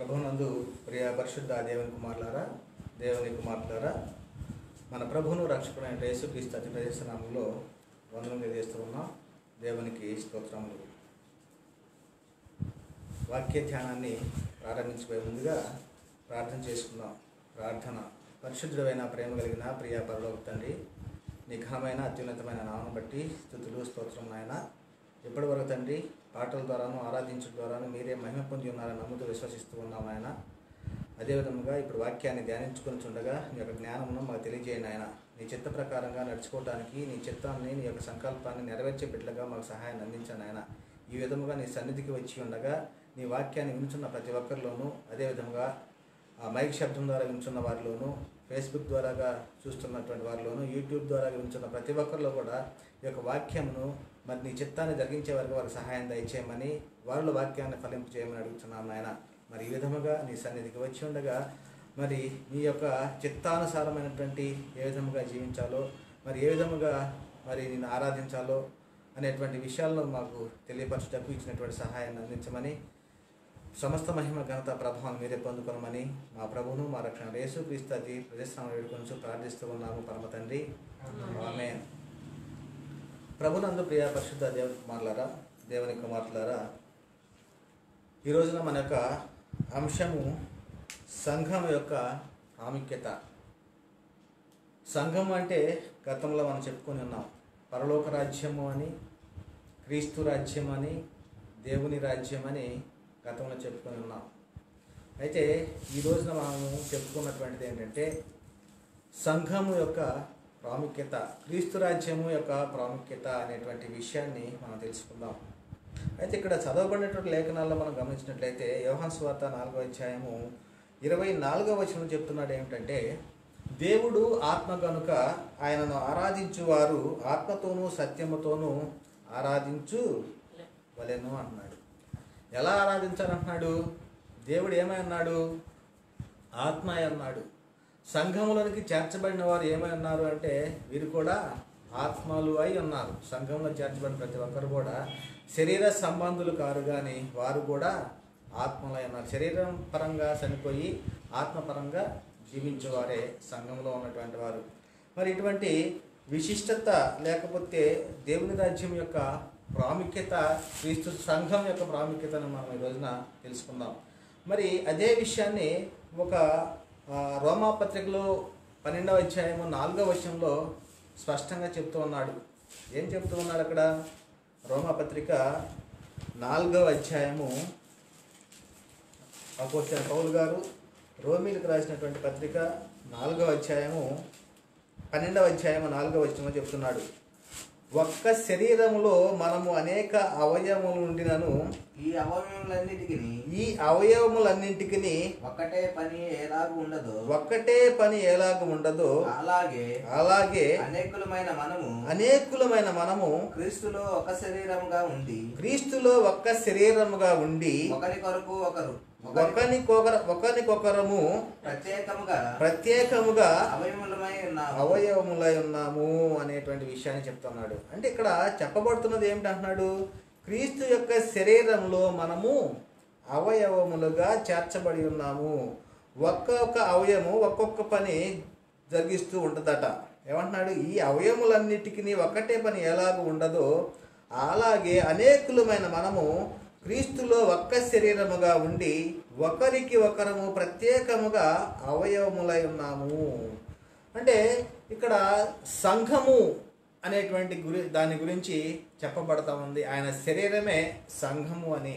ప్రభునందు ప్రియ పరిశుద్ధ దేవుని కుమారులారా దేవుని కుమారులారా మన ప్రభువును రక్షకుడైన యేసుక్రీస్తు అతి ప్రదేశనామంలో వందనం తెలియజేస్తూ ఉన్నాం దేవునికి స్తోత్రములు వాక్య ధ్యానాన్ని ప్రారంభించబోయే ముందుగా ప్రార్థన చేసుకుందాం ప్రార్థన పరిశుద్ధుడైన ప్రేమ కలిగిన ప్రియ పరలోక తండ్రి నీ ఘనమైన అత్యున్నతమైన నామను బట్టి స్థుతులు స్తోత్రం నాయన ఇప్పటి వరకు తండ్రి పాటల ద్వారాను ఆరాధించడం ద్వారాను మీరే మహిమ పొంది ఉన్నారని నమ్ముతూ విశ్వసిస్తూ ఉన్నాం ఆయన అదేవిధంగా ఇప్పుడు వాక్యాన్ని ధ్యానించుకొని చుండగా నీ యొక్క జ్ఞానమును మాకు తెలియజేయండి ఆయన నీ చిత్త ప్రకారంగా నడుచుకోవడానికి నీ చిత్తాన్ని నీ యొక్క సంకల్పాన్ని నెరవేర్చే బిడ్డలుగా మాకు సహాయాన్ని అందించండి ఆయన ఈ విధముగా నీ సన్నిధికి వచ్చి ఉండగా నీ వాక్యాన్ని వినుచున్న ప్రతి ఒక్కరిలోనూ అదేవిధంగా ఆ మైక్ శబ్దం ద్వారా వింటున్న వారిలోనూ ఫేస్బుక్ ద్వారాగా చూస్తున్నటువంటి వారిలోనూ యూట్యూబ్ ద్వారా వింటున్న ప్రతి ఒక్కరిలో కూడా ఈ యొక్క వాక్యమును మరి నీ చిత్తాన్ని జరిగించే వరకు వారికి సహాయం దయచేయమని వారిలో వాక్యాన్ని ఫలింపు చేయమని అడుగుతున్నాం నాయన మరి ఈ విధముగా నీ సన్నిధికి వచ్చి ఉండగా మరి నీ యొక్క చిత్తానుసారమైనటువంటి ఏ విధముగా జీవించాలో మరి ఏ విధముగా మరి నేను ఆరాధించాలో అనేటువంటి విషయాలను మాకు తెలియపరచుటకు ఇచ్చినటువంటి సహాయాన్ని అందించమని సమస్త మహిమ ఘనత ప్రభావం మీరే పొందుకోనమని మా ప్రభువును మా రక్షణ యేసు క్రీస్తు అతి ప్రదేశం వేడుకొని ప్రార్థిస్తూ ఉన్నాము పరమ తండ్రి ఆమె ప్రభునందు ప్రియ పరిశుద్ధ దేవుని కుమారులారా దేవుని కుమారులారా ఈ రోజున మన యొక్క అంశము సంఘం యొక్క ప్రాముఖ్యత సంఘం అంటే గతంలో మనం చెప్పుకొని ఉన్నాం పరలోక రాజ్యము అని క్రీస్తు రాజ్యం అని దేవుని రాజ్యం అని గతంలో చెప్పుకొని ఉన్నాం అయితే ఈ రోజున మనము చెప్పుకున్నటువంటిది ఏంటంటే సంఘము యొక్క ప్రాముఖ్యత క్రీస్తు రాజ్యము యొక్క ప్రాముఖ్యత అనేటువంటి విషయాన్ని మనం తెలుసుకుందాం అయితే ఇక్కడ చదవబడినటువంటి లేఖనాల్లో మనం గమనించినట్లయితే యోహాన్ స్వార్త నాలుగో అధ్యాయము ఇరవై నాలుగో వచనం చెప్తున్నాడు ఏమిటంటే దేవుడు ఆత్మ గనుక ఆయనను ఆరాధించువారు ఆత్మతోనూ సత్యముతోనూ ఆరాధించు వలెను అన్నాడు ఎలా ఆరాధించాలంటున్నాడు దేవుడు ఏమై అన్నాడు ఆత్మ అన్నాడు సంఘములోనికి చేర్చబడిన వారు ఏమై ఉన్నారు అంటే వీరు కూడా ఆత్మలు అయి ఉన్నారు సంఘంలో చేర్చబడిన ప్రతి ఒక్కరు కూడా శరీర సంబంధులు కారు కానీ వారు కూడా ఆత్మలై ఉన్నారు శరీరం పరంగా చనిపోయి ఆత్మపరంగా జీవించేవారే సంఘంలో ఉన్నటువంటి వారు మరి ఇటువంటి విశిష్టత లేకపోతే దేవుని రాజ్యం యొక్క ప్రాముఖ్యత క్రీస్తు సంఘం యొక్క ప్రాముఖ్యతను మనం ఈ రోజున తెలుసుకుందాం మరి అదే విషయాన్ని ఒక ఆ, రోమా పత్రికలో పన్నెండవ అధ్యాయము నాలుగవ వచనంలో స్పష్టంగా చెప్తూ ఉన్నాడు ఏం చెప్తూ ఉన్నాడు అక్కడ రోమా పత్రిక నాలుగవ అధ్యాయము అపోస్టల్ పౌల్ గారు రోమిలకు రాసినటువంటి పత్రిక నాలుగవ అధ్యాయము పన్నెండవ అధ్యాయము నాలుగవ వచనంలో చెప్తున్నాడు ఒక్క శరీరములో మనము అనేక అవయవములు ఉండినను ఈ అవయవములన్నిటికీ ఈ అవయవములన్నింటికి ఒక్కటే పని ఎలాగూ ఉండదు ఒక్కటే పని ఎలాగ ఉండదో అలాగే అలాగే అనేకులమైన మనము అనేకులమైన మనము క్రీస్తులో ఒక శరీరముగా ఉండి క్రీస్తులో ఒక్క శరీరముగా ఉండి ఒకరి కొరకు ఒకరు ఒకరి ఒకరికొకర ఒకరికొకరము ప్రత్యేకముగా ప్రత్యేకముగా అవయములమై ఉన్నాము అవయవములై ఉన్నాము అనేటువంటి విషయాన్ని చెప్తున్నాడు అంటే ఇక్కడ చెప్పబడుతున్నది ఏమిటి అంటున్నాడు క్రీస్తు యొక్క శరీరంలో మనము అవయవములుగా చేర్చబడి ఉన్నాము ఒక్కొక్క అవయము ఒక్కొక్క పని జరిగిస్తూ ఉంటుందట ఏమంటున్నాడు ఈ అవయములన్నిటికీ ఒకటే పని ఎలాగ ఉండదో అలాగే అనేకులమైన మనము క్రీస్తులో ఒక్క శరీరముగా ఉండి ఒకరికి ఒకరము ప్రత్యేకముగా అవయవములై ఉన్నాము అంటే ఇక్కడ సంఘము అనేటువంటి గురి దాని గురించి చెప్పబడతా ఉంది ఆయన శరీరమే సంఘము అని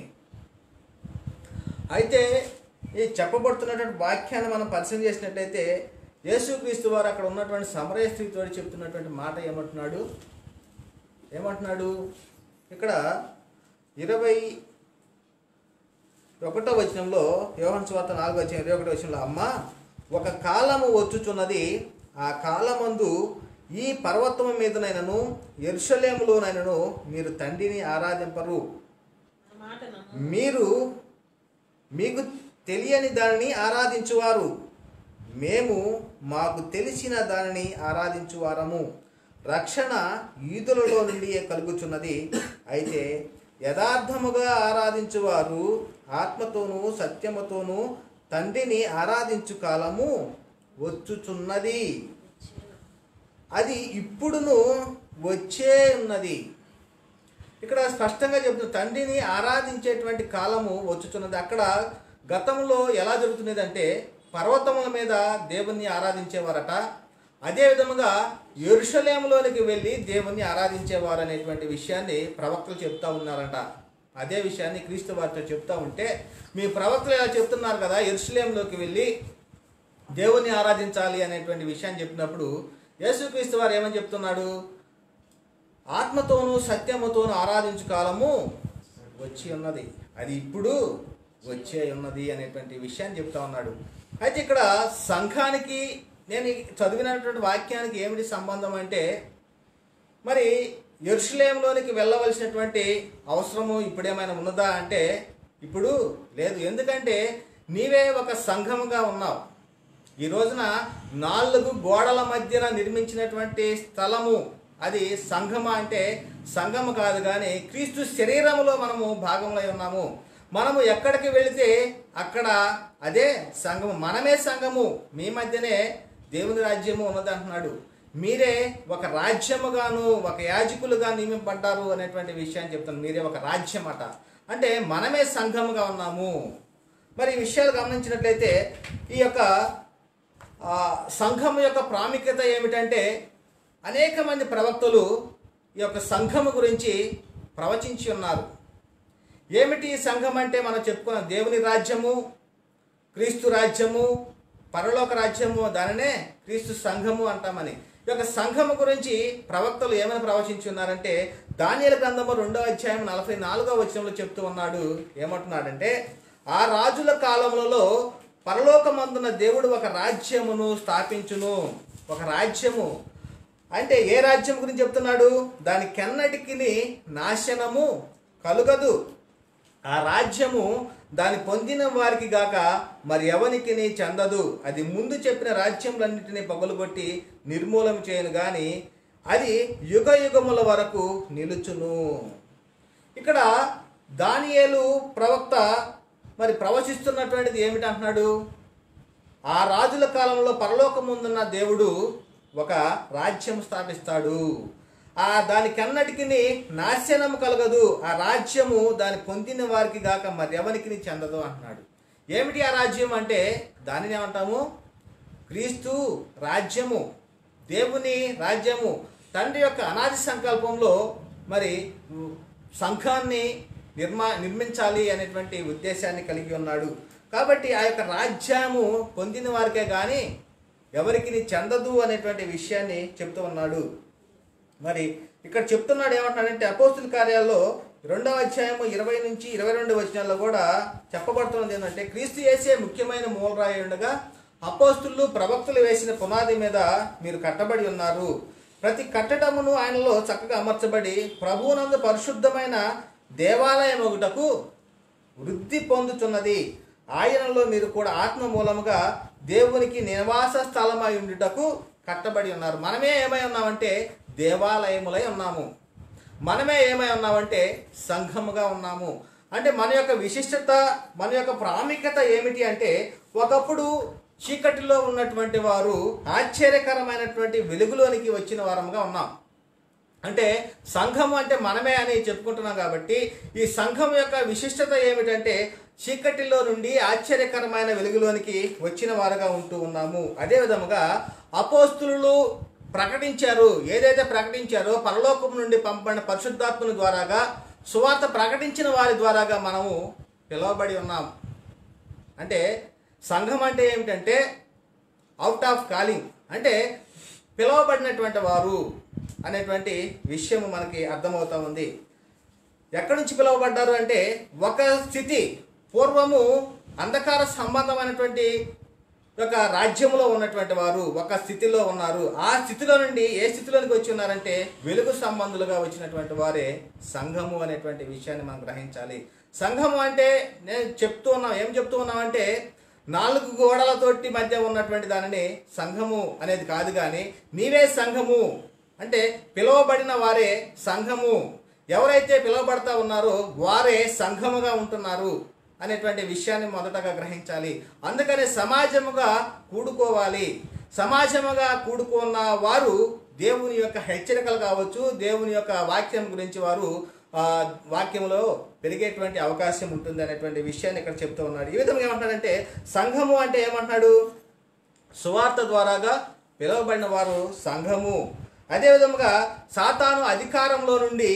అయితే ఈ చెప్పబడుతున్నటువంటి వాక్యాన్ని మనం పరిచయం చేసినట్లయితే యేసుక్రీస్తు వారు అక్కడ ఉన్నటువంటి సమరయ స్త్రీతో చెప్తున్నటువంటి మాట ఏమంటున్నాడు ఏమంటున్నాడు ఇక్కడ ఇరవై ఒకటో వచనంలో యోహన్ స్వార్త నాలుగో వచ్చిన ఇరవై ఒకటో వచనంలో అమ్మ ఒక కాలము వచ్చుచున్నది ఆ కాలమందు ఈ పర్వతము మీదనైనను ఎరుషలేములోనైనను మీరు తండ్రిని ఆరాధింపరు మీరు మీకు తెలియని దానిని ఆరాధించువారు మేము మాకు తెలిసిన దానిని ఆరాధించువారము రక్షణ ఈదులలో నుండి కలుగుచున్నది అయితే యథార్థముగా ఆరాధించువారు ఆత్మతోనూ సత్యముతోనూ తండ్రిని ఆరాధించు కాలము వచ్చుచున్నది అది ఇప్పుడును వచ్చే ఉన్నది ఇక్కడ స్పష్టంగా చెప్తుంది తండ్రిని ఆరాధించేటువంటి కాలము వచ్చుచున్నది అక్కడ గతంలో ఎలా జరుగుతున్నది అంటే పర్వతముల మీద దేవుణ్ణి ఆరాధించేవారట అదే విధముగా ఎరుషలేములోనికి వెళ్ళి దేవుణ్ణి ఆరాధించేవారు అనేటువంటి విషయాన్ని ప్రవక్తలు చెప్తా ఉన్నారట అదే విషయాన్ని క్రీస్తు వారితో చెప్తా ఉంటే మీ ప్రవక్తలు ఎలా చెప్తున్నారు కదా ఎరుషలేంలోకి వెళ్ళి దేవుణ్ణి ఆరాధించాలి అనేటువంటి విషయాన్ని చెప్పినప్పుడు యేసుక్రీస్తు వారు ఏమని చెప్తున్నాడు ఆత్మతోనూ సత్యముతోనూ ఆరాధించు కాలము వచ్చి ఉన్నది అది ఇప్పుడు వచ్చే ఉన్నది అనేటువంటి విషయాన్ని చెప్తా ఉన్నాడు అయితే ఇక్కడ సంఘానికి నేను ఈ చదివినటువంటి వాక్యానికి ఏమిటి సంబంధం అంటే మరి ఎరుషులేంలోనికి వెళ్ళవలసినటువంటి అవసరము ఇప్పుడేమైనా ఉన్నదా అంటే ఇప్పుడు లేదు ఎందుకంటే నీవే ఒక సంఘముగా ఉన్నావు ఈ రోజున నాలుగు గోడల మధ్యన నిర్మించినటువంటి స్థలము అది సంఘమ అంటే సంఘము కాదు కానీ క్రీస్తు శరీరములో మనము భాగంలో ఉన్నాము మనము ఎక్కడికి వెళితే అక్కడ అదే సంఘము మనమే సంఘము మీ మధ్యనే దేవుని రాజ్యము ఉన్నది అంటున్నాడు మీరే ఒక రాజ్యముగాను ఒక యాజకులుగా నియమింపడ్డారు అనేటువంటి విషయాన్ని చెప్తాను మీరే ఒక రాజ్యం అట అంటే మనమే సంఘముగా ఉన్నాము మరి ఈ విషయాలు గమనించినట్లయితే ఈ యొక్క ఆ, సంఘం యొక్క ప్రాముఖ్యత ఏమిటంటే అనేక మంది ప్రవక్తలు ఈ యొక్క సంఘము గురించి ప్రవచించి ఉన్నారు ఏమిటి ఈ సంఘం అంటే మనం చెప్పుకున్న దేవుని రాజ్యము క్రీస్తు రాజ్యము పరలోక రాజ్యము దానినే క్రీస్తు సంఘము అంటామని ఈ యొక్క సంఘము గురించి ప్రవక్తలు ఏమైనా ప్రవచించి ఉన్నారంటే దానియల గ్రంథము రెండో అధ్యాయం నలభై నాలుగో వచనంలో చెప్తూ ఉన్నాడు ఏమంటున్నాడంటే ఆ రాజుల కాలములలో పరలోకమందున దేవుడు ఒక రాజ్యమును స్థాపించును ఒక రాజ్యము అంటే ఏ రాజ్యం గురించి చెప్తున్నాడు దాని కెన్నటికి నాశనము కలుగదు ఆ రాజ్యము దాని పొందిన వారికి గాక మరి ఎవనికి చెందదు అది ముందు చెప్పిన రాజ్యములన్నిటినీ పగులుగొట్టి నిర్మూలం చేయను గాని అది యుగ యుగముల వరకు నిలుచును ఇక్కడ దానియేలు ప్రవక్త మరి ప్రవచిస్తున్నటువంటిది ఏమిటి అంటున్నాడు ఆ రాజుల కాలంలో పరలోకముందున్న దేవుడు ఒక రాజ్యం స్థాపిస్తాడు ఆ దానికన్నటికి నాశనం కలగదు ఆ రాజ్యము దాని పొందిన వారికి గాక మరి ఎవరికి చెందదు అంటున్నాడు ఏమిటి ఆ రాజ్యం అంటే దానిని ఏమంటాము క్రీస్తు రాజ్యము దేవుని రాజ్యము తండ్రి యొక్క అనాది సంకల్పంలో మరి సంఘాన్ని నిర్మా నిర్మించాలి అనేటువంటి ఉద్దేశాన్ని కలిగి ఉన్నాడు కాబట్టి ఆ యొక్క రాజ్యము పొందిన వారికే కానీ ఎవరికి చెందదు అనేటువంటి విషయాన్ని చెప్తూ ఉన్నాడు మరి ఇక్కడ చెప్తున్నాడు ఏమంటున్నాడంటే అపోస్తుల కార్యాల్లో రెండవ అధ్యాయము ఇరవై నుంచి ఇరవై రెండు వచనాల్లో కూడా చెప్పబడుతున్నది ఏంటంటే క్రీస్తు చేసే ముఖ్యమైన మూలరాయి ఉండగా అపోస్తులు ప్రవక్తలు వేసిన పునాది మీద మీరు కట్టబడి ఉన్నారు ప్రతి కట్టడమును ఆయనలో చక్కగా అమర్చబడి ప్రభువునందు పరిశుద్ధమైన దేవాలయం ఒకటకు వృద్ధి పొందుతున్నది ఆయనలో మీరు కూడా ఆత్మ మూలముగా దేవునికి నివాస స్థలమై ఉండుటకు కట్టబడి ఉన్నారు మనమే ఏమై ఉన్నామంటే దేవాలయములై ఉన్నాము మనమే ఏమై ఉన్నామంటే సంఘముగా ఉన్నాము అంటే మన యొక్క విశిష్టత మన యొక్క ప్రాముఖ్యత ఏమిటి అంటే ఒకప్పుడు చీకటిలో ఉన్నటువంటి వారు ఆశ్చర్యకరమైనటువంటి వెలుగులోనికి వచ్చిన వారముగా ఉన్నాం అంటే సంఘం అంటే మనమే అని చెప్పుకుంటున్నాం కాబట్టి ఈ సంఘం యొక్క విశిష్టత ఏమిటంటే చీకటిలో నుండి ఆశ్చర్యకరమైన వెలుగులోనికి వచ్చిన వారుగా ఉంటూ ఉన్నాము అదే విధముగా అపోస్తులు ప్రకటించారు ఏదైతే ప్రకటించారో పరలోకం నుండి పంపబడిన పరిశుద్ధాత్మని ద్వారాగా సువార్త ప్రకటించిన వారి ద్వారాగా మనము పిలువబడి ఉన్నాం అంటే సంఘం అంటే ఏమిటంటే అవుట్ ఆఫ్ కాలింగ్ అంటే పిలువబడినటువంటి వారు అనేటువంటి విషయం మనకి అర్థమవుతా ఉంది ఎక్కడి నుంచి పిలువబడ్డారు అంటే ఒక స్థితి పూర్వము అంధకార సంబంధమైనటువంటి ఒక రాజ్యంలో ఉన్నటువంటి వారు ఒక స్థితిలో ఉన్నారు ఆ స్థితిలో నుండి ఏ స్థితిలోనికి వచ్చి ఉన్నారంటే వెలుగు సంబంధులుగా వచ్చినటువంటి వారే సంఘము అనేటువంటి విషయాన్ని మనం గ్రహించాలి సంఘము అంటే నేను చెప్తూ ఉన్నాం ఏం చెప్తూ ఉన్నామంటే నాలుగు గోడలతోటి మధ్య ఉన్నటువంటి దానిని సంఘము అనేది కాదు కానీ నీవే సంఘము అంటే పిలువబడిన వారే సంఘము ఎవరైతే పిలువబడతా ఉన్నారో వారే సంఘముగా ఉంటున్నారు అనేటువంటి విషయాన్ని మొదటగా గ్రహించాలి అందుకని సమాజముగా కూడుకోవాలి సమాజముగా కూడుకున్న వారు దేవుని యొక్క హెచ్చరికలు కావచ్చు దేవుని యొక్క వాక్యం గురించి వారు ఆ, వాక్యంలో పెరిగేటువంటి అవకాశం ఉంటుంది అనేటువంటి విషయాన్ని ఇక్కడ చెప్తూ ఉన్నాడు ఈ విధంగా ఏమంటాడంటే సంఘము అంటే ఏమంటున్నాడు సువార్త ద్వారాగా పిలువబడిన వారు సంఘము అదేవిధముగా సాతాను అధికారంలో నుండి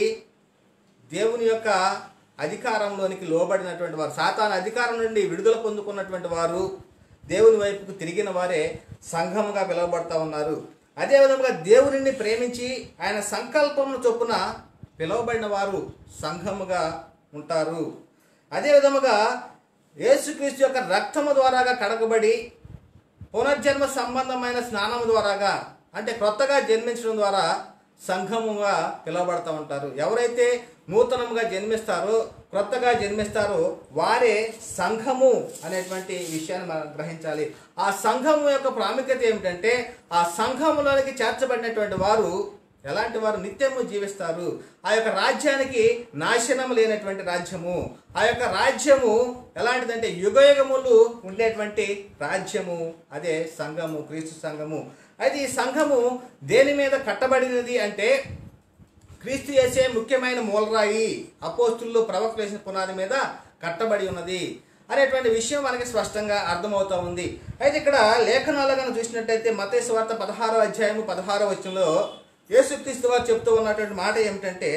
దేవుని యొక్క అధికారంలోనికి లోబడినటువంటి వారు సాతాను అధికారం నుండి విడుదల పొందుకున్నటువంటి వారు దేవుని వైపుకు తిరిగిన వారే సంఘముగా పిలువబడతా ఉన్నారు అదేవిధంగా దేవునిని ప్రేమించి ఆయన సంకల్పమును చొప్పున పిలువబడిన వారు సంఘముగా ఉంటారు అదేవిధముగా యేసుక్రీస్తు యొక్క రక్తము ద్వారాగా కడగబడి పునర్జన్మ సంబంధమైన స్నానం ద్వారాగా అంటే కొత్తగా జన్మించడం ద్వారా సంఘముగా పిలువబడతా ఉంటారు ఎవరైతే నూతనంగా జన్మిస్తారో క్రొత్తగా జన్మిస్తారో వారే సంఘము అనేటువంటి విషయాన్ని మనం గ్రహించాలి ఆ సంఘము యొక్క ప్రాముఖ్యత ఏమిటంటే ఆ సంఘములోనికి చేర్చబడినటువంటి వారు ఎలాంటి వారు నిత్యము జీవిస్తారు ఆ యొక్క రాజ్యానికి నాశనం లేనటువంటి రాజ్యము ఆ యొక్క రాజ్యము ఎలాంటిదంటే యుగయుగములు ఉండేటువంటి రాజ్యము అదే సంఘము క్రీస్తు సంఘము అయితే ఈ సంఘము దేని మీద కట్టబడినది అంటే క్రీస్తు చేసే ముఖ్యమైన మూలరాయి అపోస్తుల్లో ప్రవక్త వేసిన పునాది మీద కట్టబడి ఉన్నది అనేటువంటి విషయం మనకి స్పష్టంగా అర్థమవుతా ఉంది అయితే ఇక్కడ లేఖనాలు కనుక చూసినట్టయితే మతేసు వార్త పదహారో అధ్యాయము పదహారో వచనంలో యేసుక్రీస్తు వారు చెప్తూ ఉన్నటువంటి మాట ఏమిటంటే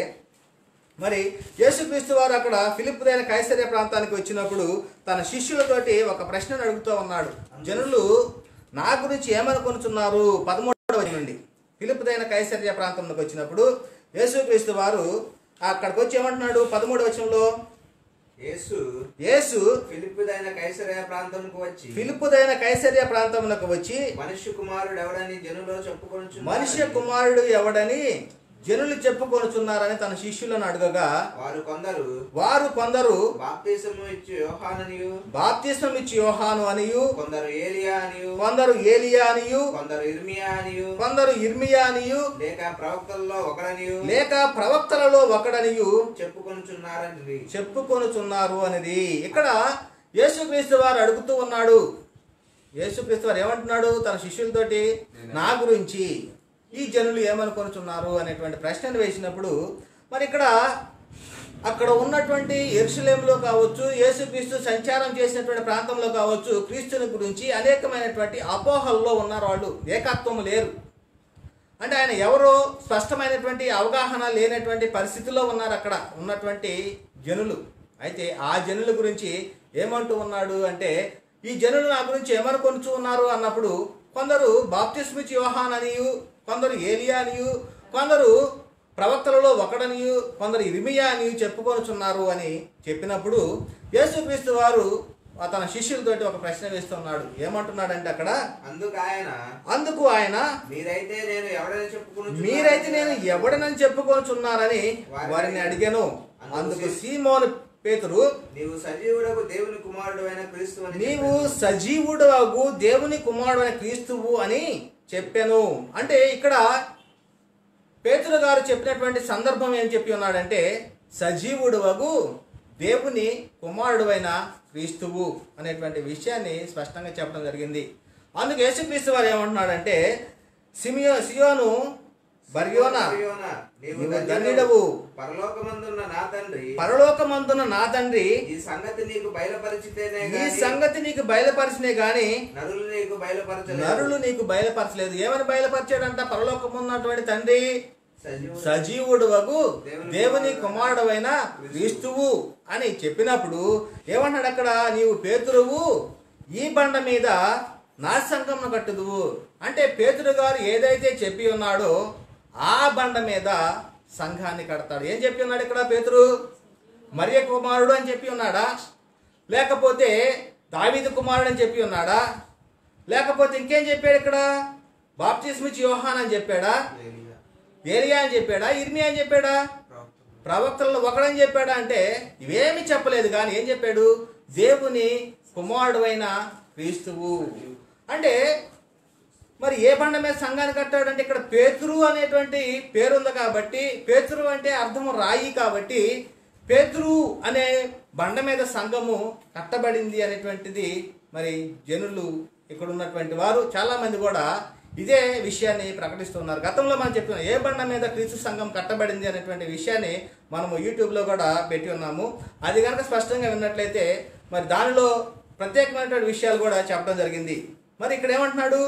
మరి యేసుక్రీస్తు వారు అక్కడ ఫిలిప్పుదైన కైసర్య ప్రాంతానికి వచ్చినప్పుడు తన శిష్యులతోటి ఒక ప్రశ్నను అడుగుతూ ఉన్నాడు జనులు నా గురించి ఏమనుకొనుచున్నారు పదమూడవ వచనం నుండి ఫిలిప్పుదైన కైసర్య ప్రాంతంలోకి వచ్చినప్పుడు యేసుక్రీస్తు వారు అక్కడికి వచ్చి ఏమంటున్నాడు పదమూడవ వచనంలో యేసు యేసు ఫిలిప్పుదైన కైసరయ ప్రాంతంకు వచ్చి ఫిలిప్పుదైన కైసర్య ప్రాంతంలోకి వచ్చి మనుష్య కుమారుడు ఎవడని జనులో చెప్పుకొని మనుష్య కుమారుడు ఎవడని జనులు చెప్పుకొనుచున్నారని తన శిష్యులను అడగగా వారు కొందరు వారు కొందరు బాప్తిసము ఇచ్చి యోహాననియు బాప్తిస్మం ఇచ్చి యోహాను అనియు కొందరు ఏలియా అనియు కొందరు ఏలియా అనియు కొందరు ఇర్మియా అనియు కొందరు ఇర్మియా అనియు లేక ప్రవక్తల్లో ఒకడనియు లేక ప్రవక్తలలో ఒకడనియు చెప్పుకొనుచున్నారని చెప్పుకొనుచున్నారు అనేది ఇక్కడ యేసుక్రీస్తు వారు అడుగుతూ ఉన్నాడు యేసుక్రీస్తు వారు ఏమంటున్నాడు తన శిష్యులతోటి నా గురించి ఈ జనులు ఏమనుకొనుచున్నారు అనేటువంటి ప్రశ్నను వేసినప్పుడు మరి ఇక్కడ అక్కడ ఉన్నటువంటి ఎరుసలేంలో కావచ్చు యేసుక్రీస్తు సంచారం చేసినటువంటి ప్రాంతంలో కావచ్చు క్రీస్తుని గురించి అనేకమైనటువంటి అపోహల్లో ఉన్నారు వాళ్ళు ఏకత్వం లేరు అంటే ఆయన ఎవరో స్పష్టమైనటువంటి అవగాహన లేనటువంటి పరిస్థితిలో ఉన్నారు అక్కడ ఉన్నటువంటి జనులు అయితే ఆ జనుల గురించి ఏమంటూ ఉన్నాడు అంటే ఈ జనులు నా గురించి ఏమనుకొనుచు ఉన్నారు అన్నప్పుడు కొందరు బాప్తిస్మిచ్ యోహాన్ అనియు కొందరు ఏలియా అనియు కొందరు ప్రవక్తలలో ఒకడనియు కొందరు ఇరిమియా అనియు చెప్పుకొనుచున్నారు అని చెప్పినప్పుడు యేసుక్రీస్తు వారు తన శిష్యులతోటి ఒక ప్రశ్న వేస్తున్నాడు ఏమంటున్నాడంటే అక్కడ అందుకు ఆయన అందుకు ఆయన మీరైతే నేను ఎవడని చెప్పుకుని మీరైతే నేను ఎవడనని చెప్పుకొనుచున్నారని వారిని అడిగాను అందుకు సీమోను పేతురు నీవు సజీవుడకు దేవుని కుమారుడు అయిన క్రీస్తు అని నీవు సజీవుడవు దేవుని కుమారుడు అని క్రీస్తువు అని చెప్పాను అంటే ఇక్కడ పేతురు గారు చెప్పినటువంటి సందర్భం ఏం చెప్పి ఉన్నాడంటే సజీవుడవగు దేవుని కుమారుడువైన క్రీస్తువు అనేటువంటి విషయాన్ని స్పష్టంగా చెప్పడం జరిగింది అందుకు యేసుక్రీస్తు వారు ఏమంటున్నాడంటే సిమియో సియోను బర్యోనా సియోనా, నీవు నీవు ధన్యుడవు. ధన్యుడవు. పరలోకమందున్న నా తండ్రి పరలోకమందున నా తండ్రి ఈ సంగతి నీకు బయలుపరిచితేనే ఈ గాని సంగతి నీకు బయలుపరిచినే గాని నరులు నీకు బయలుపరచలేదు నరులు నీకు బయలుపరచలేదు ఏమని బయలుపరిచాడంట పరలోకం ఉన్నటువంటి తండ్రి సజీవుడు సజీవుడు వగు దేవుని కుమారుడవైన క్రీస్తువు అని చెప్పినప్పుడు ఏమన్నాడు అక్కడ నీవు పేతురువు ఈ బండ మీద నా సంఘంను కట్టుదువు అంటే పేతురు గారు ఏదైతే చెప్పి ఉన్నాడో ఆ బండ మీద సంఘాన్ని కడతాడు ఏం చెప్పి ఉన్నాడు ఇక్కడ పేతురు మరియ కుమారుడు అని చెప్పి ఉన్నాడా లేకపోతే దావీదు కుమారుడు అని చెప్పి ఉన్నాడా లేకపోతే ఇంకేం చెప్పాడు ఇక్కడ బాప్తిస్మిచ్ యోహాన్ అని చెప్పాడా ఏలియా. ఏలియా అని చెప్పాడా ఇర్మియా అని చెప్పాడా ప్రవక్తలు. ప్రవక్తలలో ఒకడని చెప్పాడా అంటే ఇవేమి చెప్పలేదు కానీ ఏం చెప్పాడు దేవుని కుమారుడు అయిన క్రీస్తువు అంటే మరి ఏ బండ మీద సంఘాన్ని కట్టాడంటే ఇక్కడ పేతురు అనేటువంటి పేరుంది కాబట్టి పేతురు అంటే అర్థం రాయి కాబట్టి పేతురు అనే బండ మీద సంఘము కట్టబడింది అనేటువంటిది మరి జనులు ఇక్కడ ఉన్నటువంటి వారు చాలా మంది కూడా ఇదే విషయాన్ని ప్రకటిస్తున్నారు గతంలో మనం చెప్తున్నాం ఏ బండ మీద క్రీస్తు సంఘం కట్టబడింది అనేటువంటి విషయాన్ని మనము యూట్యూబ్లో కూడా పెట్టి ఉన్నాము అది కనుక స్పష్టంగా విన్నట్లయితే మరి దానిలో ప్రత్యేకమైనటువంటి విషయాలు కూడా చెప్పడం జరిగింది మరి ఇక్కడ ఏమంటున్నాడు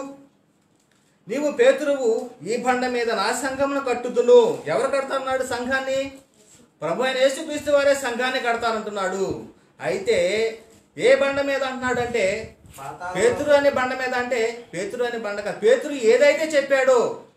నీవు పేతురువు ఈ బండ మీద నా సంఘమును కట్టుదును ఎవరు కడతారన్నాడు సంఘాన్ని ప్రభు అయిన యేసుక్రీస్తు వారే సంఘాన్ని కడతారంటున్నాడు అయితే ఏ బండ మీద అంటున్నాడు అంటే పాతాళ- పేతురు అనే బండ మీద అంటే పేతురు అనే బండ కాదు పేతురు ఏదైతే చెప్పాడో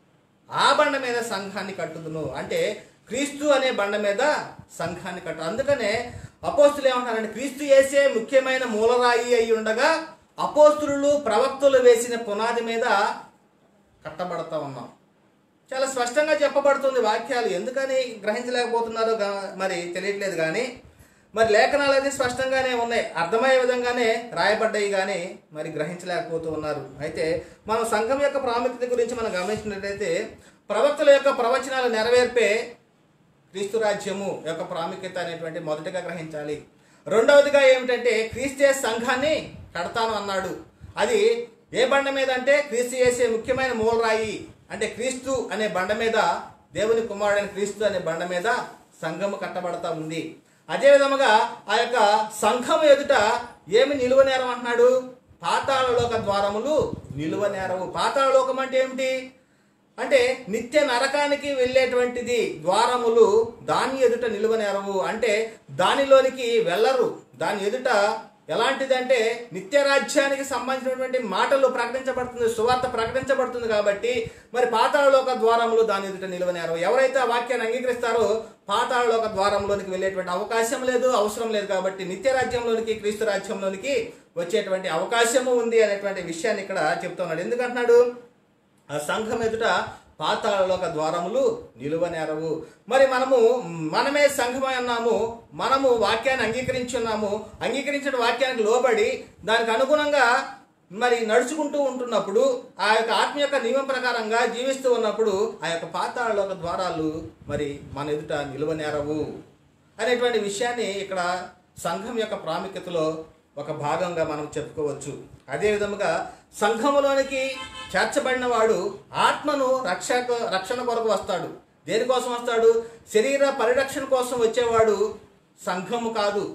ఆ బండ మీద సంఘాన్ని కట్టుదును అంటే క్రీస్తు అనే బండ మీద సంఘాన్ని కట్టు అందుకనే అపోస్తులు ఏమంటారంటే క్రీస్తు వేసే ముఖ్యమైన మూలరాయి అయి ఉండగా అపోస్తులు ప్రవక్తలు వేసిన పునాది మీద కట్టబడతా ఉన్నాం చాలా స్పష్టంగా చెప్పబడుతుంది వాక్యాలు ఎందుకని గ్రహించలేకపోతున్నారో గా- మరి తెలియట్లేదు కానీ మరి లేఖనాలు అయితే స్పష్టంగానే ఉన్నాయి అర్థమయ్యే విధంగానే రాయబడ్డాయి కానీ మరి గ్రహించలేకపోతూ ఉన్నారు అయితే మనం సంఘం యొక్క ప్రాముఖ్యత గురించి మనం గమనించినట్లయితే ప్రవక్తల యొక్క ప్రవచనాలు నెరవేర్పే క్రీస్తు రాజ్యము యొక్క ప్రాముఖ్యత అనేటువంటి మొదటగా గ్రహించాలి రెండవదిగా ఏమిటంటే క్రీస్తే సంఘాన్ని కడతాను అన్నాడు అది ఏ బండ మీద అంటే క్రీస్తు చేసే ముఖ్యమైన మూలరాయి అంటే క్రీస్తు అనే బండ మీద దేవుని కుమారుడైన క్రీస్తు అనే బండ మీద సంఘము కట్టబడతా ఉంది అదే విధముగా ఆ యొక్క సంఘం ఎదుట ఏమి నిలువ నేరం అంటున్నాడు పాతాళలోక ద్వారములు నిలువ నేరవు పాతాళలోకం అంటే ఏమిటి అంటే నిత్య నరకానికి వెళ్ళేటువంటిది ద్వారములు దాని ఎదుట నిలువనేరవు అంటే దానిలోనికి వెళ్ళరు దాని ఎదుట ఎలాంటిదంటే నిత్య రాజ్యానికి సంబంధించినటువంటి మాటలు ప్రకటించబడుతుంది సువార్త ప్రకటించబడుతుంది కాబట్టి మరి పాతాళలోక ద్వారములు దాని ఎదుట నిలువనేరవు ఎవరైతే ఆ వాక్యాన్ని అంగీకరిస్తారో పాతాళలోక ద్వారంలోనికి వెళ్ళేటువంటి అవకాశం లేదు అవసరం లేదు కాబట్టి నిత్య రాజ్యంలోనికి క్రీస్తు రాజ్యంలోనికి వచ్చేటువంటి అవకాశము ఉంది అనేటువంటి విషయాన్ని ఇక్కడ చెప్తున్నాడు ఎందుకంటున్నాడు ఆ సంఘం ఎదుట పాతాళలోక ద్వారములు నిలువనేరవు మరి మనము మనమే సంఘమై ఉన్నాము మనము వాక్యాన్ని అంగీకరించి ఉన్నాము అంగీకరించిన వాక్యానికి లోబడి దానికి అనుగుణంగా మరి నడుచుకుంటూ ఉంటున్నప్పుడు ఆ యొక్క ఆత్మ యొక్క నియమం ప్రకారంగా జీవిస్తూ ఉన్నప్పుడు ఆ యొక్క పాతాళలోక ద్వారాలు మరి మన ఎదుట నిలువనేరవు అనేటువంటి విషయాన్ని ఇక్కడ సంఘం యొక్క ప్రాముఖ్యతలో ఒక భాగంగా మనం చెప్పుకోవచ్చు అదే విధముగా సంఘములోనికి చేర్చబడిన వాడు ఆత్మను రక్షక రక్షణ కొరకు వస్తాడు దేనికోసం వస్తాడు శరీర పరిరక్షణ కోసం వచ్చేవాడు సంఘము కాదు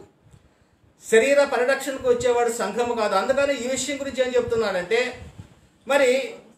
శరీర పరిరక్షణకు వచ్చేవాడు సంఘము కాదు అందుకని ఈ విషయం గురించి ఏం చెప్తున్నాడంటే మరి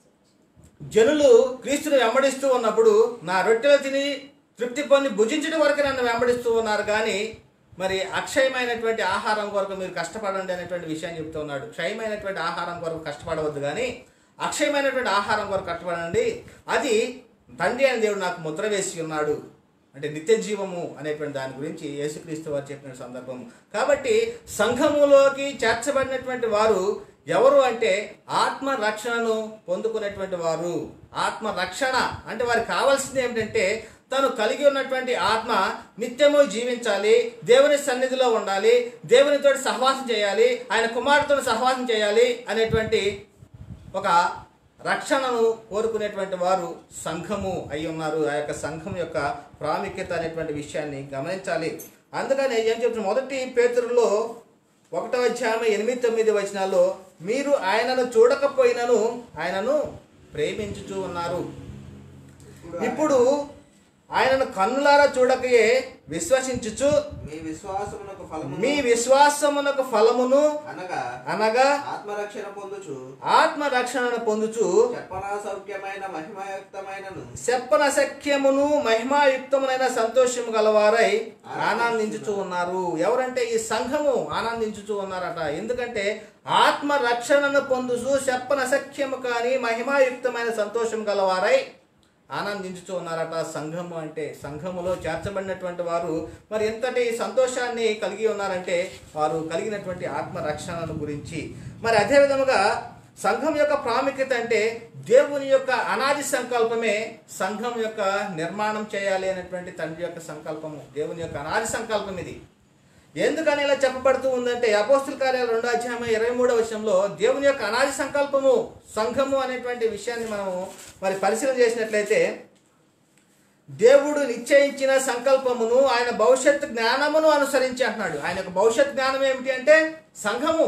జనులు క్రీస్తుని వెంబడిస్తూ ఉన్నప్పుడు నా రొట్టెలు తిని తృప్తి పొంది భుజించడం వరకు నన్ను వెంబడిస్తూ ఉన్నారు కానీ మరి అక్షయమైనటువంటి ఆహారం కొరకు మీరు కష్టపడండి అనేటువంటి విషయాన్ని చెప్తూ ఉన్నాడు క్షయమైనటువంటి ఆహారం కొరకు కష్టపడవద్దు కానీ అక్షయమైనటువంటి ఆహారం కొరకు కష్టపడండి అది తండ్రి అని దేవుడు నాకు ముద్ర వేసి ఉన్నాడు అంటే నిత్య జీవము అనేటువంటి దాని గురించి యేసుక్రీస్తు వారు చెప్పిన సందర్భం కాబట్టి సంఘములోకి చేర్చబడినటువంటి వారు ఎవరు అంటే ఆత్మ రక్షణను పొందుకునేటువంటి వారు ఆత్మ రక్షణ అంటే వారికి కావాల్సింది ఏమిటంటే తను కలిగి ఉన్నటువంటి ఆత్మ నిత్యము జీవించాలి దేవుని సన్నిధిలో ఉండాలి దేవునితో సహవాసం చేయాలి ఆయన కుమారుతో సహవాసం చేయాలి అనేటువంటి ఒక రక్షణను కోరుకునేటువంటి వారు సంఘము అయి ఉన్నారు ఆ యొక్క సంఘం యొక్క ప్రాముఖ్యత అనేటువంటి విషయాన్ని గమనించాలి అందుకని ఏం చెప్తున్నా మొదటి పేతురులో ఒకటో అధ్యాయం ఎనిమిది తొమ్మిది వచనాల్లో మీరు ఆయనను చూడకపోయినను ఆయనను ప్రేమించుచూ ఉన్నారు ఇప్పుడు ఆయనను కన్నులారా చూడకయే విశ్వసించుచు మీ విశ్వాసమునకు ఫలము మీ విశ్వాసమునకు ఫలమును అనగా అనగా ఆత్మరక్షణ పొందుచు ఆత్మ రక్షణను పొందుచు చెప్పనా సౌఖ్యమైన మహిమయుక్తమైనను చెప్పన సఖ్యమును మహిమాయుక్తమునైన సంతోషము గలవారై ఆనందించుచూ ఉన్నారు ఎవరంటే ఈ సంఘము ఆనందించుచూ ఉన్నారట ఎందుకంటే ఆత్మ రక్షణను పొందుచు చెప్పన సఖ్యము కానీ మహిమాయుక్తమైన సంతోషం గలవారై ఆనందించుతూ ఉన్నారట సంఘము అంటే సంఘములో చేర్చబడినటువంటి వారు మరి ఎంతటి సంతోషాన్ని కలిగి ఉన్నారంటే వారు కలిగినటువంటి ఆత్మ రక్షణను గురించి మరి అదే విధముగా సంఘం యొక్క ప్రాముఖ్యత అంటే దేవుని యొక్క అనాది సంకల్పమే సంఘం యొక్క నిర్మాణం చేయాలి అనేటువంటి తండ్రి యొక్క సంకల్పము దేవుని యొక్క అనాది సంకల్పం ఇది ఎందుకని ఇలా చెప్పబడుతూ ఉందంటే అపోస్తుల కార్యాలు రెండో అధ్యాయం ఇరవై మూడో విషయంలో దేవుని యొక్క అనాది సంకల్పము సంఘము అనేటువంటి విషయాన్ని మనము మరి పరిశీలన చేసినట్లయితే దేవుడు నిశ్చయించిన సంకల్పమును ఆయన భవిష్యత్ జ్ఞానమును అనుసరించి అంటున్నాడు ఆయన యొక్క భవిష్యత్ జ్ఞానం ఏమిటి అంటే సంఘము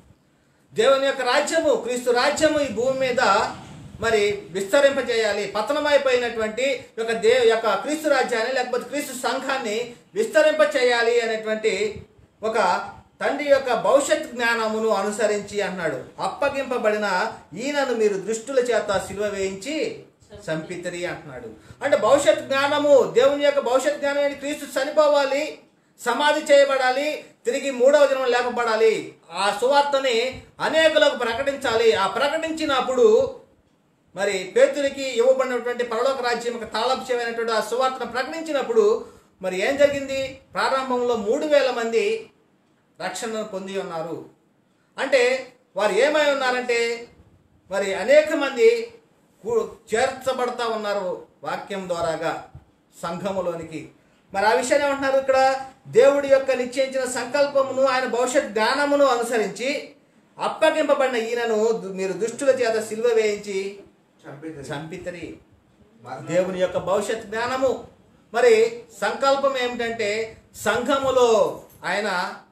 దేవుని యొక్క రాజ్యము క్రీస్తు రాజ్యము ఈ భూమి మీద మరి విస్తరింపజేయాలి పతనమైపోయినటువంటి యొక్క దే యొక్క క్రీస్తు రాజ్యాన్ని లేకపోతే క్రీస్తు సంఘాన్ని విస్తరింప చేయాలి అనేటువంటి ఒక తండ్రి యొక్క భవిష్యత్ జ్ఞానమును అనుసరించి అన్నాడు అప్పగింపబడిన ఈయనను మీరు దృష్టుల చేత సిలువ వేయించి సంపితరి అంటున్నాడు అంటే భవిష్యత్ జ్ఞానము దేవుని యొక్క భవిష్యత్ జ్ఞానం ఏంటి? క్రీస్తు చనిపోవాలి సమాధి చేయబడాలి తిరిగి మూడవ దినం లేపబడాలి ఆ సువార్తని అనేకులకు ప్రకటించాలి ఆ ప్రకటించినప్పుడు మరి పేతురికి ఇవ్వబడినటువంటి పరలోక రాజ్యం యొక్క తాళపక్షమైనటువంటి ఆ సువార్తను ప్రకటించినప్పుడు మరి ఏం జరిగింది ప్రారంభంలో మూడు వేల మంది రక్షణను పొంది ఉన్నారు అంటే వారు ఏమై ఉన్నారంటే మరి అనేక మంది కూ- చేర్చబడతా ఉన్నారు వాక్యం ద్వారాగా సంఘములోనికి మరి ఆ విషయాన్ని ఏమంటున్నారు ఇక్కడ దేవుడి యొక్క నిశ్చయించిన సంకల్పమును ఆయన భవిష్యత్ జ్ఞానమును అనుసరించి అప్పగింపబడిన ఈయనను దు- మీరు దుష్టుల చేత సిలువ వేయించి చంపితిరి. చంపితరి మరణం- దేవుని యొక్క భవిష్యత్ జ్ఞానము మరి సంకల్పం ఏమిటంటే సంఘములో ఆయన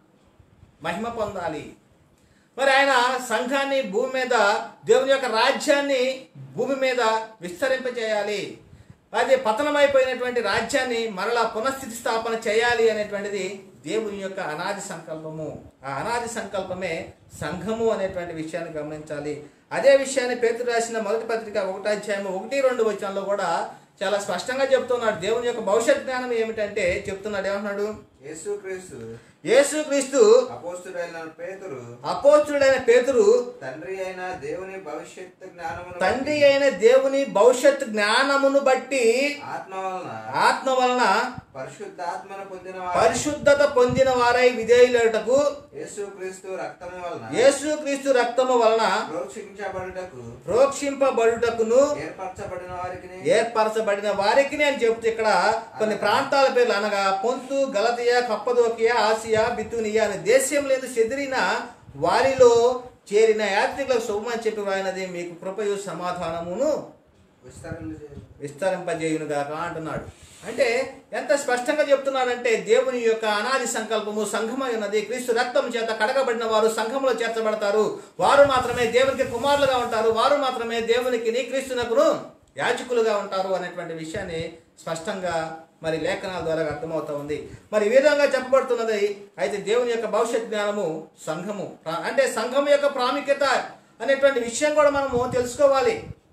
మహిమ పొందాలి మరి ఆయన సంఘాన్ని భూమి మీద దేవుని యొక్క రాజ్యాన్ని భూమి మీద విస్తరింపజేయాలి అది పతనమైపోయినటువంటి రాజ్యాన్ని మరలా పునఃస్థితి స్థాపన చేయాలి అనేటువంటిది దేవుని యొక్క అనాది సంకల్పము ఆ అనాది సంకల్పమే సంఘము అనేటువంటి విషయాన్ని గమనించాలి అదే విషయాన్ని పేతురు రాసిన మొదటి పత్రిక ఒకటో అధ్యాయము ఒకటి రెండు వచనంలో కూడా చాలా స్పష్టంగా చెప్తున్నాడు దేవుని యొక్క భవిష్యత్ జ్ఞానం ఏమిటంటే చెప్తున్నాడు ఏమంటున్నాడు యేసుక్రీస్తు యేసుక్రీస్తు అపోస్తుడైన పేతురు అపోస్తుడైన పేతురు తండ్రి అయిన దేవుని భవిష్యత్తు జ్ఞానమును తండ్రి అయిన దేవుని భవిష్యత్ జ్ఞానమును బట్టి ఆత్మ వలన ఆత్మ వలన పరిశుద్ధాత్మను పొందిన పరిశుద్ధత పొందిన వారై విధేయులటకు యేసుక్రీస్తు రక్తము వలన యేసుక్రీస్తు రక్తము వలన ప్రోక్షించబడుటకు ప్రోక్షింపబడుటకును ఏర్పరచబడిన వారికి ఏర్పరచబడిన వారికి అని చెప్తే ఇక్కడ కొన్ని ప్రాంతాల పేర్లు అనగా పొంతు గలతియ కప్పదోకియా ఆసియా బితునియా అనే దేశం లేదు చెదిరిన వారిలో చేరిన యాత్రికులకు శుభమని చెప్పి వాయినది మీకు కృపయు సమాధానమును విస్తరించ విస్తరింపజేయునుగాక అంటున్నాడు అంటే ఎంత స్పష్టంగా చెప్తున్నాడంటే దేవుని యొక్క అనాది సంకల్పము సంఘమై ఉన్నది క్రీస్తు రక్తం చేత కడగబడిన వారు సంఘంలో చేర్చబడతారు వారు మాత్రమే దేవునికి కుమారులుగా ఉంటారు వారు మాత్రమే దేవునికి నీ క్రీస్తునకును యాజకులుగా ఉంటారు అనేటువంటి విషయాన్ని స్పష్టంగా మరి లేఖనాల ద్వారా అర్థమవుతా ఉంది మరి ఈ విధంగా చెప్పబడుతున్నది అయితే దేవుని యొక్క భవిష్యత్ జ్ఞానము సంఘము ప్రా- అంటే సంఘం యొక్క ప్రాముఖ్యత అనేటువంటి విషయం కూడా మనము తెలుసుకోవాలి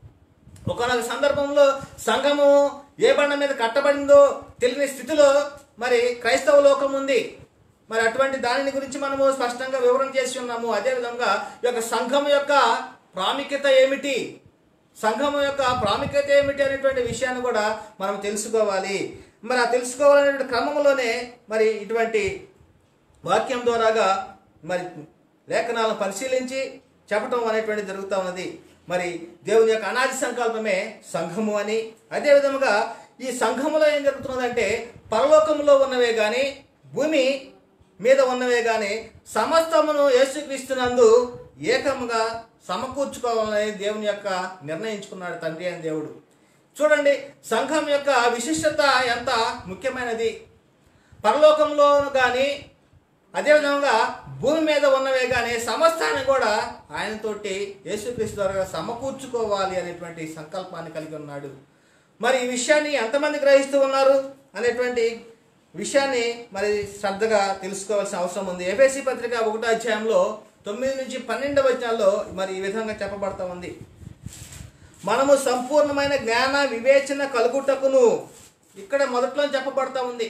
ఒకనొక సందర్భంలో సంఘము ఏ బండ మీద కట్టబడిందో తెలియని స్థితిలో మరి క్రైస్తవ లోకం ఉంది మరి అటువంటి దానిని గురించి మనము స్పష్టంగా వివరణ చేసి ఉన్నాము అదేవిధంగా ఈ యొక్క సంఘం యొక్క ప్రాముఖ్యత ఏమిటి సంఘం యొక్క ప్రాముఖ్యత ఏమిటి అనేటువంటి విషయాన్ని కూడా మనం తెలుసుకోవాలి మరి ఆ తెలుసుకోవాలనేటువంటి క్రమంలోనే మరి ఇటువంటి వాక్యం ద్వారాగా మరి లేఖనాలను పరిశీలించి చెప్పటం అనేటువంటిది జరుగుతూ ఉన్నది మరి దేవుని యొక్క అనాది సంకల్పమే సంఘము అని అదే విధముగా ఈ సంఘములో ఏం జరుగుతున్నదంటే పరలోకములో ఉన్నవే కానీ భూమి మీద ఉన్నవే కానీ సమస్తమును యేసుక్రీస్తునందు ఏకముగా సమకూర్చుకోవాలని దేవుని యొక్క నిర్ణయించుకున్నాడు తండ్రి అని దేవుడు చూడండి సంఘం యొక్క విశిష్టత ఎంత ముఖ్యమైనది పరలోకంలో కానీ అదేవిధంగా భూమి మీద ఉన్నవే కానీ సమస్తాన్ని కూడా ఆయనతోటి యేసుక్రీస్తు ద్వారా సమకూర్చుకోవాలి అనేటువంటి సంకల్పాన్ని కలిగి ఉన్నాడు మరి ఈ విషయాన్ని ఎంతమంది గ్రహిస్తూ ఉన్నారు అనేటువంటి విషయాన్ని మరి శ్రద్ధగా తెలుసుకోవాల్సిన అవసరం ఉంది ఎఫ్ఎస్సి పత్రిక ఒకటో అధ్యాయంలో తొమ్మిది నుంచి పన్నెండవ వచనాల్లో మరి ఈ విధంగా చెప్పబడతా ఉంది మనము సంపూర్ణమైన జ్ఞాన వివేచన కలుగుటకును ఇక్కడ మొదట్లో చెప్పబడతా ఉంది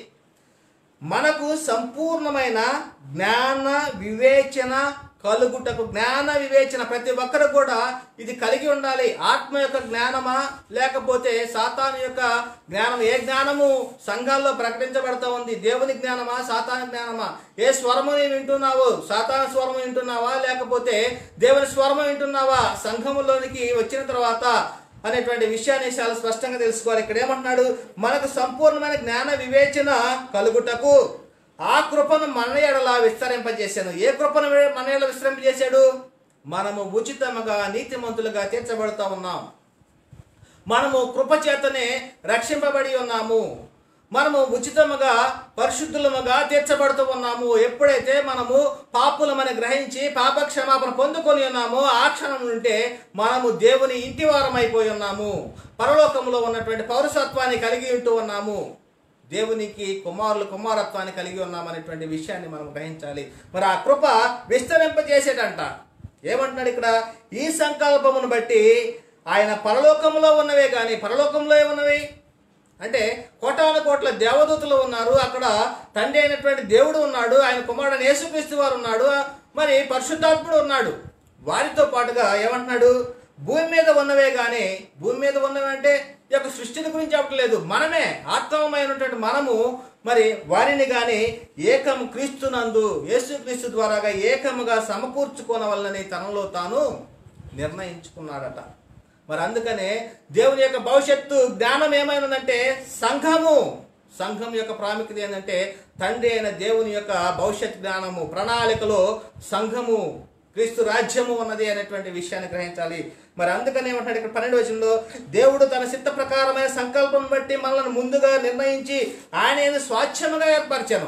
మనకు సంపూర్ణమైన జ్ఞాన వివేచన కలుగుటకు జ్ఞాన వివేచన ప్రతి ఒక్కరు కూడా ఇది కలిగి ఉండాలి ఆత్మ యొక్క జ్ఞానమా లేకపోతే సాతాను యొక్క జ్ఞానం ఏ జ్ఞానము సంఘాల్లో ప్రకటించబడతా ఉంది దేవుని జ్ఞానమా సాతాను జ్ఞానమా ఏ స్వరము నీవు వింటున్నావు సాతాను స్వరము వింటున్నావా లేకపోతే దేవుని స్వరము వింటున్నావా సంఘములోనికి వచ్చిన తర్వాత అనేటువంటి విషయాన్ని చాలా స్పష్టంగా తెలుసుకోవాలి ఇక్కడ ఏమంటున్నాడు మనకు సంపూర్ణమైన జ్ఞాన వివేచన కలుగుటకు ఆ కృపను మన ఎడలా విస్తరింపజేశాను ఏ కృపను మన ఎడల విస్తరింపజేశాడు మనము ఉచితముగా నీతిమంతులుగా తీర్చబడుతూ ఉన్నాం మనము కృపచేతనే రక్షింపబడి ఉన్నాము మనము ఉచితముగా పరిశుద్ధులముగా తీర్చబడుతూ ఉన్నాము ఎప్పుడైతే మనము పాపులమని గ్రహించి పాప క్షమాపణ పొందుకొని ఉన్నామో ఆ క్షణం నుంటే మనము దేవుని ఇంటి వారం అయిపోయి ఉన్నాము పరలోకంలో ఉన్నటువంటి పౌరసత్వాన్ని కలిగి ఉంటూ ఉన్నాము దేవునికి కుమారులు కుమారత్వాన్ని కలిగి ఉన్నామనేటువంటి విషయాన్ని మనం గ్రహించాలి మరి ఆ కృప విస్తరింపజేసేటంట ఏమంటున్నాడు ఇక్కడ ఈ సంకల్పమును బట్టి ఆయన పరలోకంలో ఉన్నవే కానీ పరలోకంలో ఏమున్నవి అంటే కోటాను కోట్ల దేవదూతలు ఉన్నారు అక్కడ తండ్రి అయినటువంటి దేవుడు ఉన్నాడు ఆయన కుమారుడు యేసుక్రీస్తు వారు ఉన్నాడు మరి పరిశుద్ధాత్ముడు ఉన్నాడు వారితో పాటుగా ఏమంటున్నాడు భూమి మీద ఉన్నవే కానీ భూమి మీద ఉన్నవి అంటే ఈ యొక్క సృష్టిని గురించి చెప్పట్లేదు మనమే ఆత్మమైనటువంటి మనము మరి వారిని కానీ ఏకము క్రీస్తునందు యేసుక్రీస్తు ద్వారాగా ఏకముగా సమకూర్చుకోనవల్లని తనలో తాను నిర్ణయించుకున్నాడట మరి అందుకనే దేవుని యొక్క భవిష్యత్తు జ్ఞానం ఏమైనదంటే సంఘము సంఘం యొక్క ప్రాముఖ్యత ఏంటంటే తండ్రి అయిన దేవుని యొక్క భవిష్యత్ జ్ఞానము ప్రణాళికలో సంఘము క్రీస్తు రాజ్యము ఉన్నది అనేటువంటి విషయాన్ని గ్రహించాలి మరి అందుకని ఏమంటాడు ఇక్కడ పన్నెండు వచనంలో దేవుడు తన చిత్త ప్రకారమైన సంకల్పం బట్టి మనల్ని ముందుగా నిర్ణయించి ఆయన స్వాచ్ఛముగా ఏర్పరచను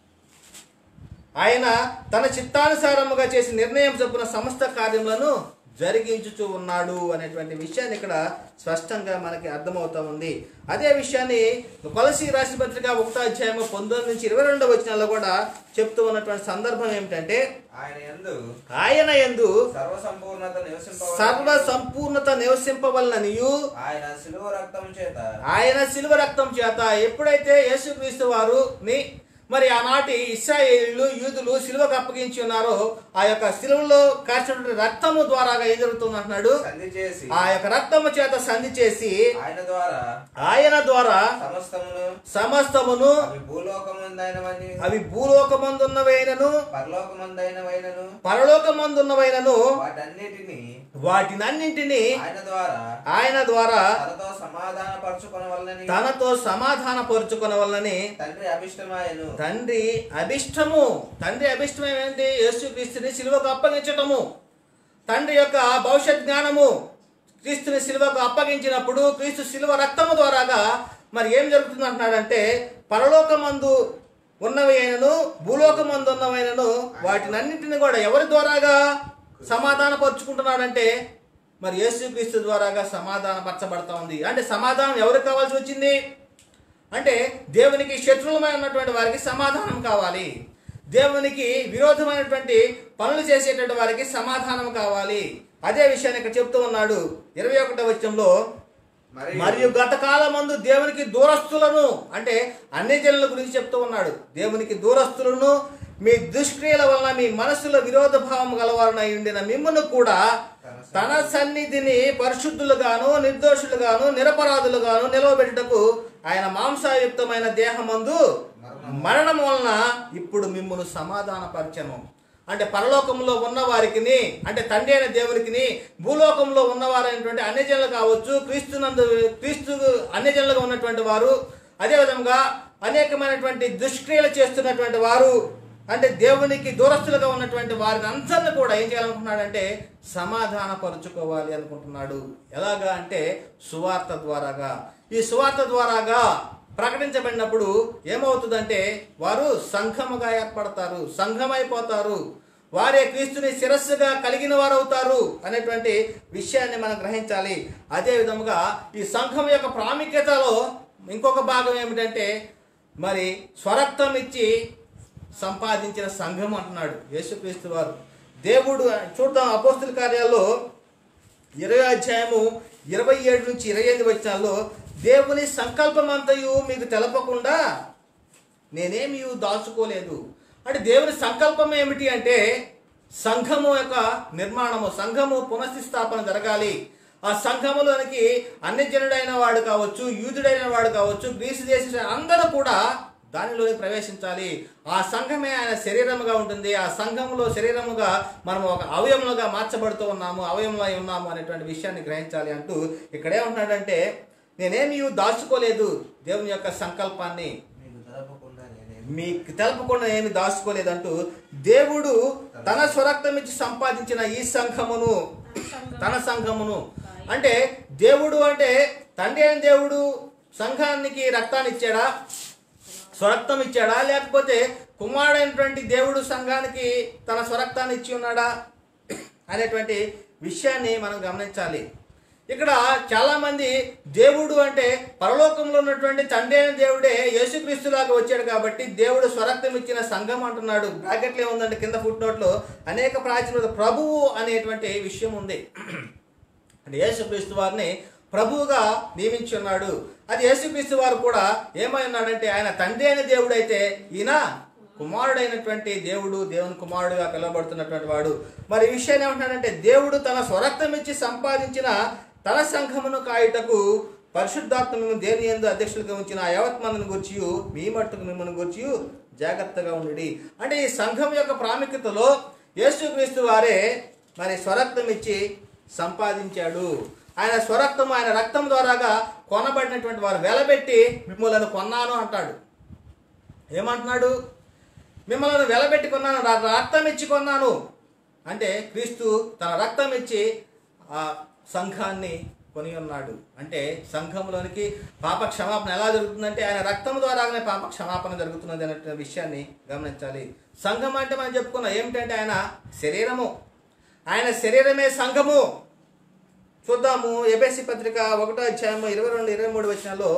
ఆయన తన చిత్తానుసారముగా చేసి నిర్ణయం చొప్పున సమస్త కార్యములను జరిగించుచూ ఉన్నాడు అనేటువంటి విషయాన్ని ఇక్కడ స్పష్టంగా మనకి అర్థమవుతా ఉంది అదే విషయాన్ని కొలసి రాశి పత్రిక ఒకటో అధ్యాయము పంతొమ్మిది నుంచి ఇరవై రెండో వచనాల్లో కూడా చెప్తూ ఉన్నటువంటి సందర్భం ఏమిటంటే ఆయన యందు ఆయన ఎందు సర్వ సంపూర్ణత నివసింప సర్వ సంపూర్ణత నివసింపవలననియు ఆయన శిలువ రక్తం చేత ఆయన శిలువ రక్తం చేత ఎప్పుడైతే యేసుక్రీస్తు వారు ని మరి ఆనాటి ఇస్రాయేలీలు యూదులు సిలువకు అప్పగించి ఉన్నారో ఆ యొక్క సిలువలో కాల్చినటువంటి రక్తము ద్వారాగా ఏం జరుగుతుంది అంటున్నాడు సంధి చేసి ఆ యొక్క రక్తము చేత సంధి చేసి ఆయన ద్వారా ఆయన ద్వారా సమస్తమును సమస్తమును అవి భూలోకమందైనవని అవి భూలోకమందున్నవైనను పరలోకమందైనవైనను పరలోకమందున్నవైనను వాటన్నిటిని వాటినన్నింటినీ ఆయన ద్వారా ఆయన ద్వారా తనతో సమాధాన పరచుకొనవలనని తనతో సమాధాన పరుచుకొనవలనని తండ్రి అభిష్టమాయను తండ్రి అభిష్టము తండ్రి అభిష్టం ఏమిటి యేసుక్రీస్తుని సిలువకు అప్పగించటము తండ్రి యొక్క భవిష్యత్ జ్ఞానము క్రీస్తుని సిలువకు అప్పగించినప్పుడు క్రీస్తు సిలువ రక్తము ద్వారాగా మరి ఏం జరుగుతుంది అంటున్నాడంటే పరలోకమందు ఉన్నవి అయినను భూలోకమందు ఉన్నవైనను వాటినన్నింటిని కూడా ఎవరి ద్వారాగా సమాధాన పరుచుకుంటున్నాడంటే మరి యేసుక్రీస్తు ద్వారాగా సమాధాన పరచబడతా ఉంది అంటే సమాధానం ఎవరికి కావాల్సి వచ్చింది అంటే దేవునికి శత్రువులమై ఉన్నటువంటి వారికి సమాధానం కావాలి దేవునికి విరోధమైనటువంటి పనులు చేసేటువంటి వారికి సమాధానం కావాలి అదే విషయాన్ని ఇక్కడ చెప్తూ ఉన్నాడు ఇరవై ఒకటో వచ్చంలో మరియు గత కాలమందు దేవునికి దూరస్తులను అంటే అన్ని జనుల గురించి చెప్తూ ఉన్నాడు దేవునికి దూరస్తులను మీ దుష్క్రియల వలన మీ మనసులో విరోధ భావం గలవారనై ఉండిన మిమ్మల్ని కూడా తన సన్నిధిని పరిశుద్ధులుగాను నిర్దోషులుగాను నిరపరాధులుగాను నిలవబెట్టుటకు ఆయన మాంసాయుక్తమైన దేహమందు మరణం వలన ఇప్పుడు మిమ్మల్ని సమాధానపరచను అంటే పరలోకంలో ఉన్న వారికి అంటే తండ్రి అయిన దేవునికి భూలోకంలో ఉన్నవారైనటువంటి అన్యజనులు కావచ్చు క్రీస్తునందు క్రీస్తు అన్యజనులుగా ఉన్నటువంటి వారు అదేవిధంగా అనేకమైనటువంటి దుష్క్రియలు చేస్తున్నటువంటి వారు అంటే దేవునికి దూరస్తులుగా ఉన్నటువంటి వారిని అందరిని కూడా ఏం చేయాలనుకుంటున్నాడంటే సమాధాన పరుచుకోవాలి అనుకుంటున్నాడు ఎలాగా అంటే సువార్త ద్వారాగా ఈ సువార్త ద్వారాగా ప్రకటించబడినప్పుడు ఏమవుతుందంటే వారు సంఘముగా ఏర్పడతారు సంఘమైపోతారు వారే క్రీస్తుని శిరస్సుగా కలిగిన వారు అవుతారు అనేటువంటి విషయాన్ని మనం గ్రహించాలి అదే విధముగా ఈ సంఘం యొక్క ప్రాముఖ్యతలో ఇంకొక భాగం ఏమిటంటే మరి స్వరక్తం ఇచ్చి సంపాదించిన సంఘం అంటున్నాడు యేసుక్రీస్తు వారు దేవుడు చూద్దాం అపోస్తుల కార్యాల్లో ఇరవై అధ్యాయము ఇరవై ఏడు నుంచి ఇరవై ఎనిమిది వచ్చినాల్లో దేవుని సంకల్పమంతయు మీకు తెలపకుండా నేనేమి దాచుకోలేదు అంటే దేవుని సంకల్పం ఏమిటి అంటే సంఘము యొక్క నిర్మాణము సంఘము పునఃస్థాపన జరగాలి ఆ సంఘములోనికి అన్యజనుడైన వాడు కావచ్చు యూదుడైన వాడు కావచ్చు గ్రీసు దేశ అందరూ కూడా దానిలోకి ప్రవేశించాలి ఆ సంఘమే ఆయన శరీరముగా ఉంటుంది ఆ సంఘంలో శరీరముగా మనం ఒక అవయములుగా మార్చబడుతూ ఉన్నాము అవయములై ఉన్నాము అనేటువంటి విషయాన్ని గ్రహించాలి అంటూ ఇక్కడే ఉంటున్నాడంటే నేనేమి దాచుకోలేదు దేవుని యొక్క సంకల్పాన్ని మీకు తెలపకుండా నేనే మీకు తెలపకుండా ఏమి దాచుకోలేదంటూ దేవుడు తన స్వరక్తం ఇచ్చి సంపాదించిన ఈ సంఘమును తన సంఘమును అంటే దేవుడు అంటే తండ్రి అయిన దేవుడు సంఘానికి రక్తాన్ని ఇచ్చాడా స్వరక్తం ఇచ్చాడా లేకపోతే కుమారుడైనటువంటి దేవుడు సంఘానికి తన స్వరక్తాన్ని ఇచ్చి ఉన్నాడా అనేటువంటి విషయాన్ని మనం గమనించాలి ఇక్కడ చాలా మంది దేవుడు అంటే పరలోకంలో ఉన్నటువంటి తండ్రి అయిన దేవుడే యేసుక్రీస్తులాగా వచ్చాడు కాబట్టి దేవుడు స్వరక్తం ఇచ్చిన సంఘం అంటున్నాడు బ్రాకెట్లో ఏముందంటే కింద ఫుట్ నోట్లో అనేక ప్రాచీన ప్రభువు అనేటువంటి విషయం ఉంది అంటే యేసుక్రీస్తు వారిని ప్రభువుగా నియమించి ఉన్నాడు అది యేసుక్రీస్తు వారు కూడా ఏమై ఉన్నాడంటే ఆయన తండ్రి అయిన దేవుడు అయితే ఈయన కుమారుడైనటువంటి దేవుడు దేవుని కుమారుడుగా పిలువబడుతున్నటువంటి వాడు మరి ఈ విషయాన్ని ఏమంటున్నాడంటే దేవుడు తన స్వరక్తం ఇచ్చి సంపాదించిన తన సంఘమును కాయుటకు పరిశుద్ధాత్మ మిమ్మల్ని దేని ఎందు అధ్యక్షులుగా ఉంచిన ఆ యావత్మందుని గురించి మీ మట్టుకు మిమ్మల్ని గురించి జాగ్రత్తగా ఉండి అంటే ఈ సంఘం యొక్క ప్రాముఖ్యతలో యేసుక్రీస్తు వారే మరి స్వరక్తం ఇచ్చి సంపాదించాడు ఆయన స్వరక్తం ఆయన రక్తం ద్వారాగా కొనబడినటువంటి వారు వెలబెట్టి మిమ్మల్ని కొన్నాను అంటాడు ఏమంటున్నాడు మిమ్మల్ని వెలబెట్టి కొన్నాను రా- రక్తం ఇచ్చి కొన్నాను అంటే క్రీస్తు తన రక్తం ఇచ్చి ఆ సంఘాన్ని కొని ఉన్నాడు అంటే సంఘంలోనికి పాప క్షమాపణ ఎలా జరుగుతుందంటే ఆయన రక్తం ద్వారానే పాప క్షమాపణ జరుగుతున్నది అనే విషయాన్ని గమనించాలి సంఘం అంటే మనం చెప్పుకున్నాం ఏమిటంటే ఆయన శరీరము ఆయన శరీరమే సంఘము చూద్దాము ఎబెసి పత్రిక ఒకటో అధ్యాయము ఇరవై రెండు ఇరవై మూడు వచనాల్లో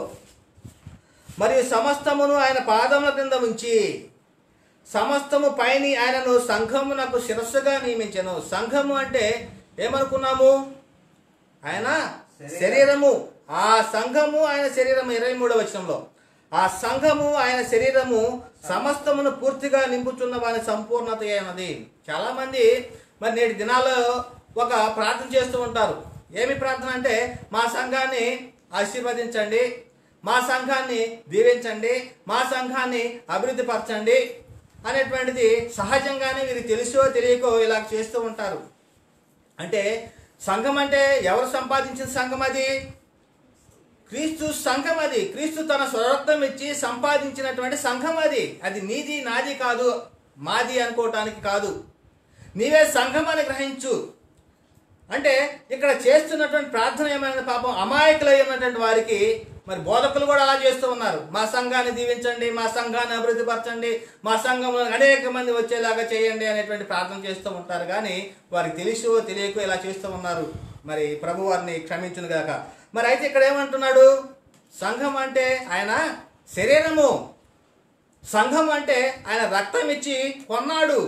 మరియు సమస్తమును ఆయన పాదముల క్రింద ఉంచి సమస్తము పైని ఆయనను సంఘమునకు శిరస్సుగా నియమించను సంఘము అంటే ఏమనుకున్నాము ఆయన శరీరము ఆ సంఘము ఆయన శరీరము ఇరవై మూడవ వచనంలో ఆ సంఘము ఆయన శరీరము సమస్తమును పూర్తిగా నింపుచున్న వాని సంపూర్ణత అయినది చాలా మంది మరి నేటి దినాల్లో ఒక ప్రార్థన చేస్తూ ఉంటారు ఏమి ప్రార్థన అంటే మా సంఘాన్ని ఆశీర్వదించండి మా సంఘాన్ని దీవించండి మా సంఘాన్ని అభివృద్ధి పరచండి అనేటువంటిది సహజంగానే వీరికి తెలుసో తెలియకో ఇలా చేస్తూ ఉంటారు అంటే సంఘం అంటే ఎవరు సంపాదించిన సంఘం అది క్రీస్తు సంఘం అది క్రీస్తు తన స్వరక్తం ఇచ్చి సంపాదించినటువంటి సంఘం అది అది నీది నాది కాదు మాది అనుకోవటానికి కాదు నీవే సంఘం అని గ్రహించు అంటే ఇక్కడ చేస్తున్నటువంటి ప్రార్థన ఏమైనా పాపం అమాయకులై ఉన్నటువంటి వారికి మరి బోధకులు కూడా అలా చేస్తూ ఉన్నారు మా సంఘాన్ని దీవించండి మా సంఘాన్ని అభివృద్ధి పరచండి మా సంఘంలో అనేక మంది వచ్చేలాగా చేయండి అనేటువంటి ప్రార్థన చేస్తూ ఉంటారు కానీ వారికి తెలుసు తెలియకో ఇలా చేస్తూ ఉన్నారు మరి ప్రభు వారిని క్షమించును గాక మరి అయితే ఇక్కడ ఏమంటున్నాడు సంఘం అంటే ఆయన శరీరము సంఘం అంటే ఆయన రక్తం ఇచ్చి కొన్నాడు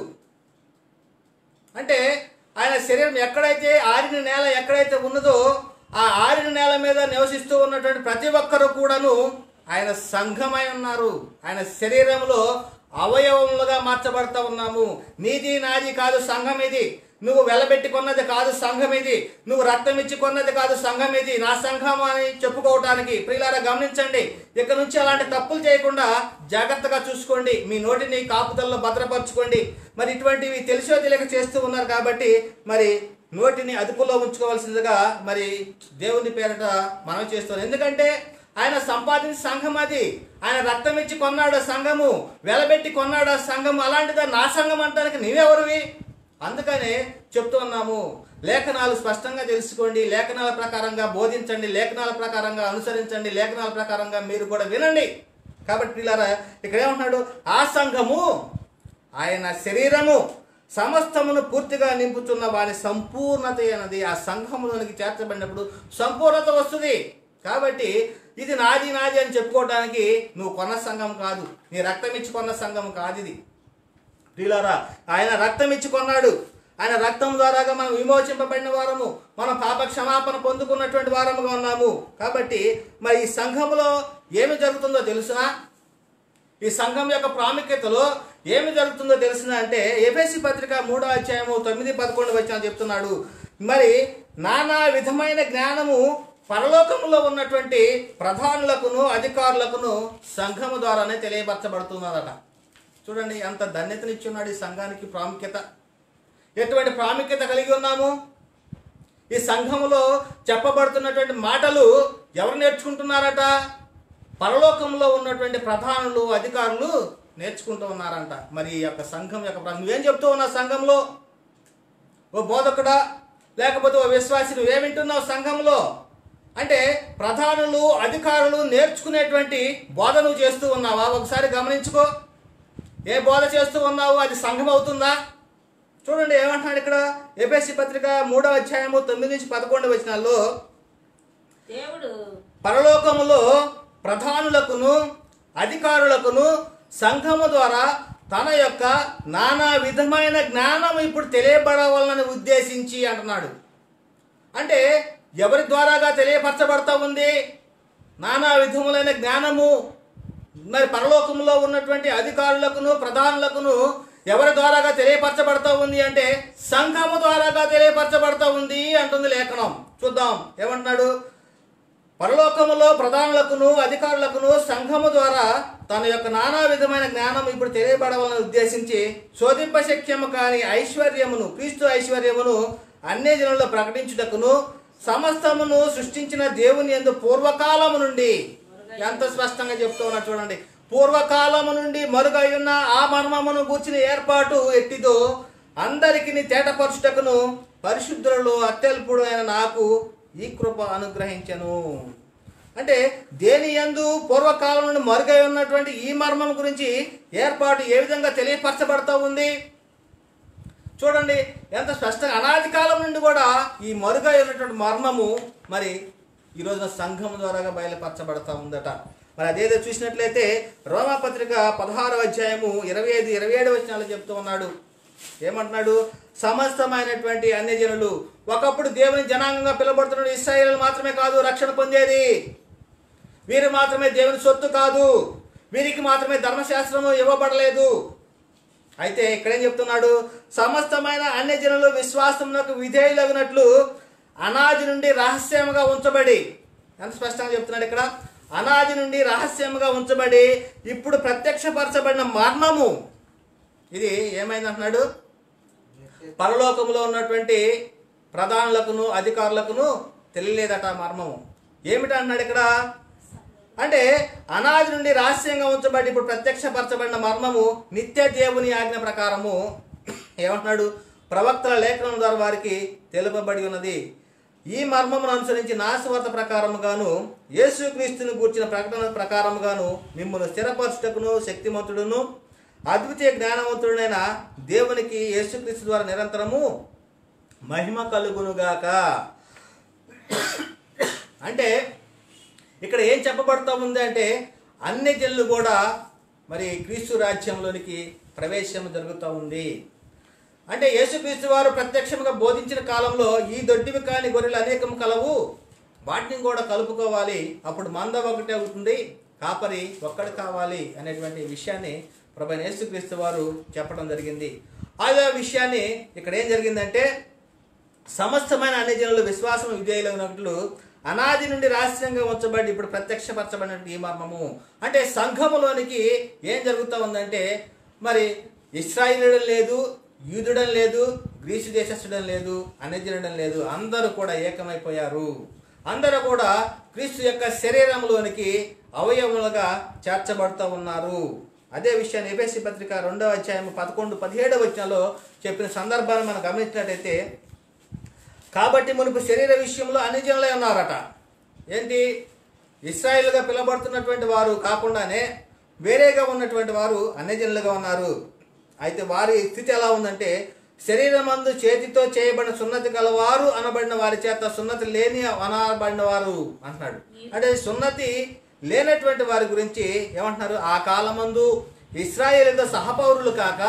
అంటే ఆయన శరీరం ఎక్కడైతే ఆరిన నేల ఎక్కడైతే ఉన్నదో ఆ ఆరిన నేల మీద నివసిస్తూ ఉన్నటువంటి ప్రతి ఒక్కరు కూడాను ఆయన సంఘమై ఉన్నారు ఆయన శరీరంలో అవయవములుగా మార్చబడతా ఉన్నాము నీది నాది కాదు సంఘం ఇది నువ్వు వెలబెట్టి కొన్నది కాదు సంఘం ఇది నువ్వు రక్తం ఇచ్చి కొన్నది కాదు సంఘం ఇది నా సంఘం అని చెప్పుకోవటానికి ప్రియులారా గమనించండి ఇక నుంచి అలాంటి తప్పులు చేయకుండా జాగ్రత్తగా చూసుకోండి మీ నోటిని కాపుదల్లో భద్రపరచుకోండి మరి ఇటువంటివి తెలిసో తెలియక చేస్తూ ఉన్నారు కాబట్టి మరి నోటిని అదుపులో ఉంచుకోవాల్సిందిగా మరి దేవుని పేరట మనం చేస్తున్నాం ఎందుకంటే ఆయన సంపాదించిన సంఘం అది ఆయన రక్తం ఇచ్చి కొన్నాడు ఆ సంఘము వెలబెట్టి కొన్నాడు ఆ సంఘము అలాంటిదా నా సంఘం అంటానికి నీవెవరివి అందుకనే చెప్తూ ఉన్నాము లేఖనాలు స్పష్టంగా తెలుసుకోండి లేఖనాల ప్రకారంగా బోధించండి లేఖనాల ప్రకారంగా అనుసరించండి లేఖనాల ప్రకారంగా మీరు కూడా వినండి కాబట్టి పిల్లారా ఇక్కడ ఏమంటున్నాడు ఆ సంఘము ఆయన శరీరము సమస్తమును పూర్తిగా నింపుతున్న వారి సంపూర్ణత అన్నది ఆ సంఘములోనికి చేర్చబడినప్పుడు సంపూర్ణత వస్తుంది కాబట్టి ఇది నాది నాది అని చెప్పుకోవడానికి నువ్వు కొన్న సంఘం కాదు నీ రక్తం ఇచ్చి కొన్న సంఘం కాదు ఇది ప్రియులారా ఆయన రక్తం ఇచ్చి కొన్నాడు ఆయన రక్తం ద్వారాగా మనం విమోచింపబడిన వారము మనం పాప క్షమాపణ పొందుకున్నటువంటి వారముగా ఉన్నాము కాబట్టి మరి ఈ సంఘములో ఏమి జరుగుతుందో తెలుసునా ఈ సంఘం యొక్క ప్రాముఖ్యతలో ఏమి జరుగుతుందో తెలిసిన అంటే ఎఫ్ఎస్సి పత్రిక మూడో అధ్యాయము తొమ్మిది పదకొండు వచ్చిన చెప్తున్నాడు మరి నానా విధమైన జ్ఞానము పరలోకములో ఉన్నటువంటి ప్రధానులకును అధికారులకును సంఘము ద్వారానే తెలియపరచబడుతున్నదట చూడండి ఎంత ధన్యతనిచ్చి ఉన్నాడు ఈ సంఘానికి ప్రాముఖ్యత ఎటువంటి ప్రాముఖ్యత కలిగి ఉన్నాము ఈ సంఘములో చెప్పబడుతున్నటువంటి మాటలు ఎవరు నేర్చుకుంటున్నారట పరలోకంలో ఉన్నటువంటి ప్రధానులు అధికారులు నేర్చుకుంటూ ఉన్నారంట మరి ఈ యొక్క సంఘం యొక్క ప్ర- నువ్వేం చెప్తూ ఉన్నావు సంఘంలో ఓ బోధకుడా లేకపోతే ఓ విశ్వాసి నువ్వేం వింటున్నావు సంఘంలో అంటే ప్రధానులు అధికారులు నేర్చుకునేటువంటి బోధ నువ్వు చేస్తూ ఉన్నావా ఒకసారి గమనించుకో ఏ బోధ చేస్తూ ఉన్నావు అది సంఘం అవుతుందా చూడండి ఏమంటున్నాడు ఇక్కడ ఏపీఎస్సి పత్రిక మూడవ అధ్యాయము తొమ్మిది నుంచి పదకొండు వచనాల్లో దేవుడు పరలోకములో ప్రధానులకును అధికారులకును సంఘము ద్వారా తన యొక్క నానా విధమైన జ్ఞానం ఇప్పుడు తెలియబడవాలని ఉద్దేశించి అంటున్నాడు అంటే ఎవరి ద్వారాగా తెలియపరచబడతా ఉంది నానా విధములైన జ్ఞానము మరి పరలోకంలో ఉన్నటువంటి అధికారులకును ప్రధానులకును ఎవరి ద్వారాగా తెలియపరచబడతా ఉంది అంటే సంఘము ద్వారాగా తెలియపరచబడతా ఉంది అంటుంది లేఖనం చూద్దాం ఏమంటున్నాడు పరలోకములో ప్రధానులకును అధికారులకును సంఘము ద్వారా తన యొక్క నానా విధమైన జ్ఞానం ఇప్పుడు తెలియబడవాలని ఉద్దేశించి శోధింపశక్యము కాని ఐశ్వర్యమును క్రీస్తు ఐశ్వర్యమును అన్ని జనుల్లో ప్రకటించుటకును సమస్తమును సృష్టించిన దేవుని ఎందు పూర్వకాలము నుండి ఎంత స్పష్టంగా చెప్తూ ఉన్నా చూడండి పూర్వకాలము నుండి మరుగయున్న ఆ మర్మమును గూర్చిన ఏర్పాటు ఎట్టిదో అందరికి తేటపరచుటకును పరిశుద్ధులలో అత్యల్పుడు అయిన నాకు ఈ కృప అనుగ్రహించను అంటే దేని యందు పూర్వకాలం నుండి మరుగై ఉన్నటువంటి ఈ మర్మం గురించి ఏర్పాటు ఏ విధంగా తెలియపరచబడతా ఉంది చూడండి ఎంత స్పష్టంగా అనాది కాలం నుండి కూడా ఈ మరుగై ఉన్నటువంటి మర్మము మరి ఈ రోజున సంఘం ద్వారాగా బయలుపరచబడతా ఉందట మరి అదేదో చూసినట్లయితే రోమాపత్రిక పదహారవ అధ్యాయము ఇరవై ఐదు ఇరవై ఏడు వచనాలు చెప్తూ ఉన్నాడు ఏమంటున్నాడు సమస్తమైనటువంటి అన్ని జనులు ఒకప్పుడు దేవుని జనాంగంగా పిలువబడుతున్న ఇస్రాయేల్ మాత్రమే కాదు రక్షణ పొందేది వీరు మాత్రమే దేవుని సొత్తు కాదు వీరికి మాత్రమే ధర్మశాస్త్రము ఇవ్వబడలేదు అయితే ఇక్కడేం చెప్తున్నాడు సమస్తమైన అన్ని జనులు విశ్వాసమునకు విధేయులగినట్లు అనాది నుండి రహస్యముగా ఉంచబడి ఎంత స్పష్టంగా చెప్తున్నాడు ఇక్కడ అనాది నుండి రహస్యముగా ఉంచబడి ఇప్పుడు ప్రత్యక్షపరచబడిన మర్మము ఇది ఏమైంది అంటున్నాడు పరలోకములో ఉన్నటువంటి ప్రధానులకును అధికారులకును తెలియలేదట ఆ మర్మము ఏమిటి అంటున్నాడు ఇక్కడ అంటే అనాది నుండి రహస్యంగా ఉంచబడి ఇప్పుడు ప్రత్యక్షపరచబడిన మర్మము నిత్య దేవుని ఆజ్ఞ ప్రకారము ఏమంటున్నాడు ప్రవక్తల లేఖనం ద్వారా వారికి తెలుపబడి ఉన్నది ఈ మర్మమును అనుసరించి నాశవర్త ప్రకారముగాను యేసుక్రీస్తుని గూర్చిన ప్రకటన ప్రకారముగాను మిమ్మల్ని స్థిరపరచుటకును శక్తిమంతుడును అద్వితీయ జ్ఞానవంతుడైన దేవునికి యేసుక్రీస్తు ద్వారా నిరంతరము మహిమ కలుగునుగాక అంటే ఇక్కడ ఏం చెప్పబడుతూ ఉంది అంటే అన్ని జనులు కూడా మరి క్రీస్తు రాజ్యంలోనికి ప్రవేశం జరుగుతూ ఉంది అంటే యేసుక్రీస్తు వారు ప్రత్యక్షంగా బోధించిన కాలంలో ఈ దొడ్డివి కాని గొర్రెలు అనేకం కలవు వాటిని కూడా కలుపుకోవాలి అప్పుడు మంద ఒకటే అవుతుంది కాపరి ఒక్కడు కావాలి అనేటువంటి విషయాన్ని ప్రభు యేసుక్రీస్తు వారు చెప్పడం జరిగింది ఆ విషయాన్ని ఇక్కడ ఏం జరిగిందంటే సమస్తమైన అన్ని జనులు విశ్వాసం విధేయులైనట్లు అనాది నుండి రహస్యంగా ఉంచబడి ఇప్పుడు ప్రత్యక్షపరచబడినట్టు ఈ మర్మము అంటే సంఘములోనికి ఏం జరుగుతూ ఉందంటే మరి ఇస్రాయిలుడం లేదు యూదుడం లేదు గ్రీసు దేశస్థుడం లేదు అన్యజనుడం లేదు అందరూ కూడా ఏకమైపోయారు అందరూ కూడా క్రీస్తు యొక్క శరీరంలోనికి అవయవములుగా చేర్చబడుతూ ఉన్నారు అదే విషయాన్ని ఎబేసి పత్రిక రెండవ అధ్యాయం పదకొండు పదిహేడవ వచనంలో చెప్పిన సందర్భాన్ని మనం గమనించినట్టయితే కాబట్టి మునుపు శరీర విషయంలో అన్ని జనులే ఉన్నారట ఏంటి ఇస్రాయిల్గా పిలువబడుతున్నటువంటి వారు కాకుండానే వేరేగా ఉన్నటువంటి వారు అన్ని జనులుగా ఉన్నారు అయితే వారి స్థితి ఎలా ఉందంటే శరీరమందు చేతితో చేయబడిన సున్నతి గలవారు అనబడిన వారి చేత సున్నతి లేని అనబడిన వారు అంటున్నాడు అంటే సున్నతి లేనటువంటి వారి గురించి ఏమంటున్నారు ఆ కాలమందు ఇస్రాయేలీతో సహపౌరులు కాక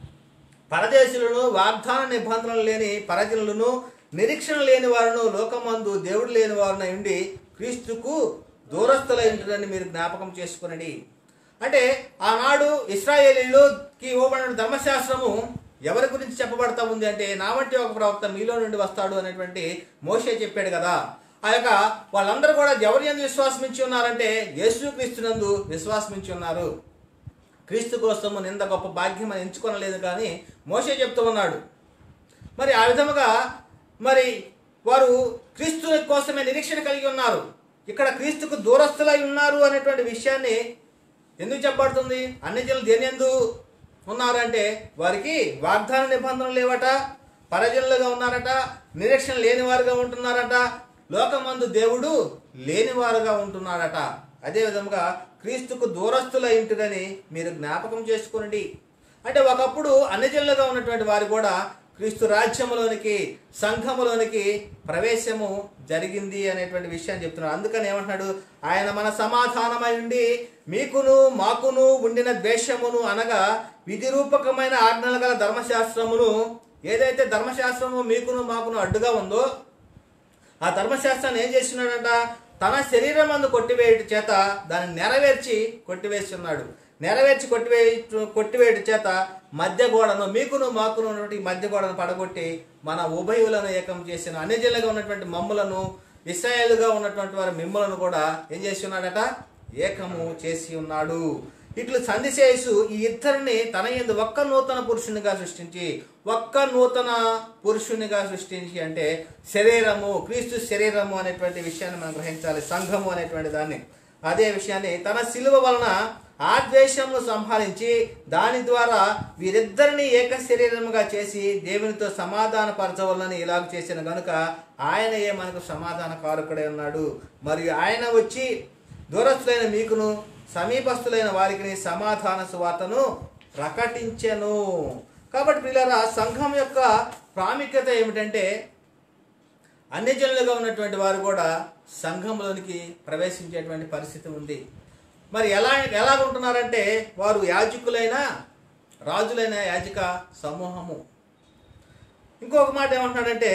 పరదేశులను వాగ్దాన నిబంధనలు లేని పరజనులను నిరీక్షణ లేని వారును లోకమందు దేవుడు లేని వారునై ఉండి క్రీస్తుకు దూరస్తులై ఉంటారని మీరు జ్ఞాపకం చేసుకునండి అంటే ఆనాడు ఇస్రాయేలీలోకి ఇవ్వబడిన ధర్మశాస్త్రము ఎవరి గురించి చెప్పబడతా ఉంది అంటే నా వంటి ఒక ప్రవక్త మీలో నుండి వస్తాడు అనేటువంటి మోషే చెప్పాడు కదా ఆ యొక్క వాళ్ళందరూ కూడా ఎవరి ఎందు విశ్వాసమించి ఉన్నారంటే యేసుక్రీస్తునందు విశ్వాసమించి ఉన్నారు క్రీస్తు కోసము నింద గొప్ప భాగ్యం అని ఎంచుకొనలేదు కానీ మోషే చెప్తూ ఉన్నాడు మరి ఆ విధముగా మరి వారు క్రీస్తు కోసమే నిరీక్షణ కలిగి ఉన్నారు ఇక్కడ క్రీస్తుకు దూరస్తులై ఉన్నారు అనేటువంటి విషయాన్ని ఎందుకు చెప్పబడుతుంది అన్ని జనులు దేని ఎందు ఉన్నారంటే వారికి వాగ్దాన నిబంధనలు లేవట పరజనులుగా ఉన్నారట నిరీక్షణ లేని వారుగా ఉంటున్నారట లోకమందు దేవుడు లేనివారుగా ఉంటున్నాడట అదే విధముగా క్రీస్తుకు దూరస్తుల ఇంటిదని మీరు జ్ఞాపకం చేసుకోనండి అంటే ఒకప్పుడు అన్యజనులుగా ఉన్నటువంటి వారు కూడా క్రీస్తు రాజ్యములోనికి సంఘములోనికి ప్రవేశము జరిగింది అనేటువంటి విషయాన్ని చెప్తున్నాడు అందుకని ఏమంటున్నాడు ఆయన మన సమాధానమై ఉండి మీకును మాకును ఉండిన ద్వేషమును అనగా విధి రూపకమైన ఆజ్ఞలు గల ధర్మశాస్త్రమును ఏదైతే ధర్మశాస్త్రము మీకును మాకును అడ్డుగా ఉందో ఆ ధర్మశాస్త్రాన్ని ఏం చేస్తున్నాడంట తన శరీరం అందు కొట్టివేయట చేత దాన్ని నెరవేర్చి కొట్టివేస్తున్నాడు నెరవేర్చి కొట్టివే కొట్టివేయట చేత మధ్య గోడను మీకును మాకును ఉన్నటువంటి మధ్య గోడను పడగొట్టి మన ఉభయులను ఏకం చేసిన అన్ని జిల్లాగా ఉన్నటువంటి మమ్ములను ఇస్రాయేలుగా ఉన్నటువంటి వారి మిమ్మలను కూడా ఏం చేసి ఉన్నాడట ఏకము చేసి ఉన్నాడు ఇట్లు సంధిశేషు ఈ ఇద్దరిని తన ఎందు ఒక్క నూతన పురుషునిగా సృష్టించి ఒక్క నూతన పురుషునిగా సృష్టించి అంటే శరీరము క్రీస్తు శరీరము అనేటువంటి విషయాన్ని మనం గ్రహించాలి సంఘము అనేటువంటి దాన్ని అదే విషయాన్ని తన శిలువ వలన ఆ ద్వేషమును సంహరించి దాని ద్వారా వీరిద్దరిని ఏక శరీరముగా చేసి దేవునితో సమాధాన పరచవలని ఇలాగ చేసిన గనుక ఆయనయే మనకు సమాధాన కారకుడై ఉన్నాడు మరియు ఆయన వచ్చి దూరస్తులైన మీకును సమీపస్తులైన వారికి సమాధాన సువార్తను ప్రకటించెను కాబట్టి పిల్లరా సంఘం యొక్క ప్రాముఖ్యత ఏమిటంటే అన్ని జనులుగా ఉన్నటువంటి వారు కూడా సంఘంలోనికి ప్రవేశించేటువంటి పరిస్థితి ఉంది మరి ఎలా ఎలా ఉంటున్నారంటే వారు యాజకులైన రాజులైన యాజక సమూహము ఇంకొక మాట ఏమంటున్నాడంటే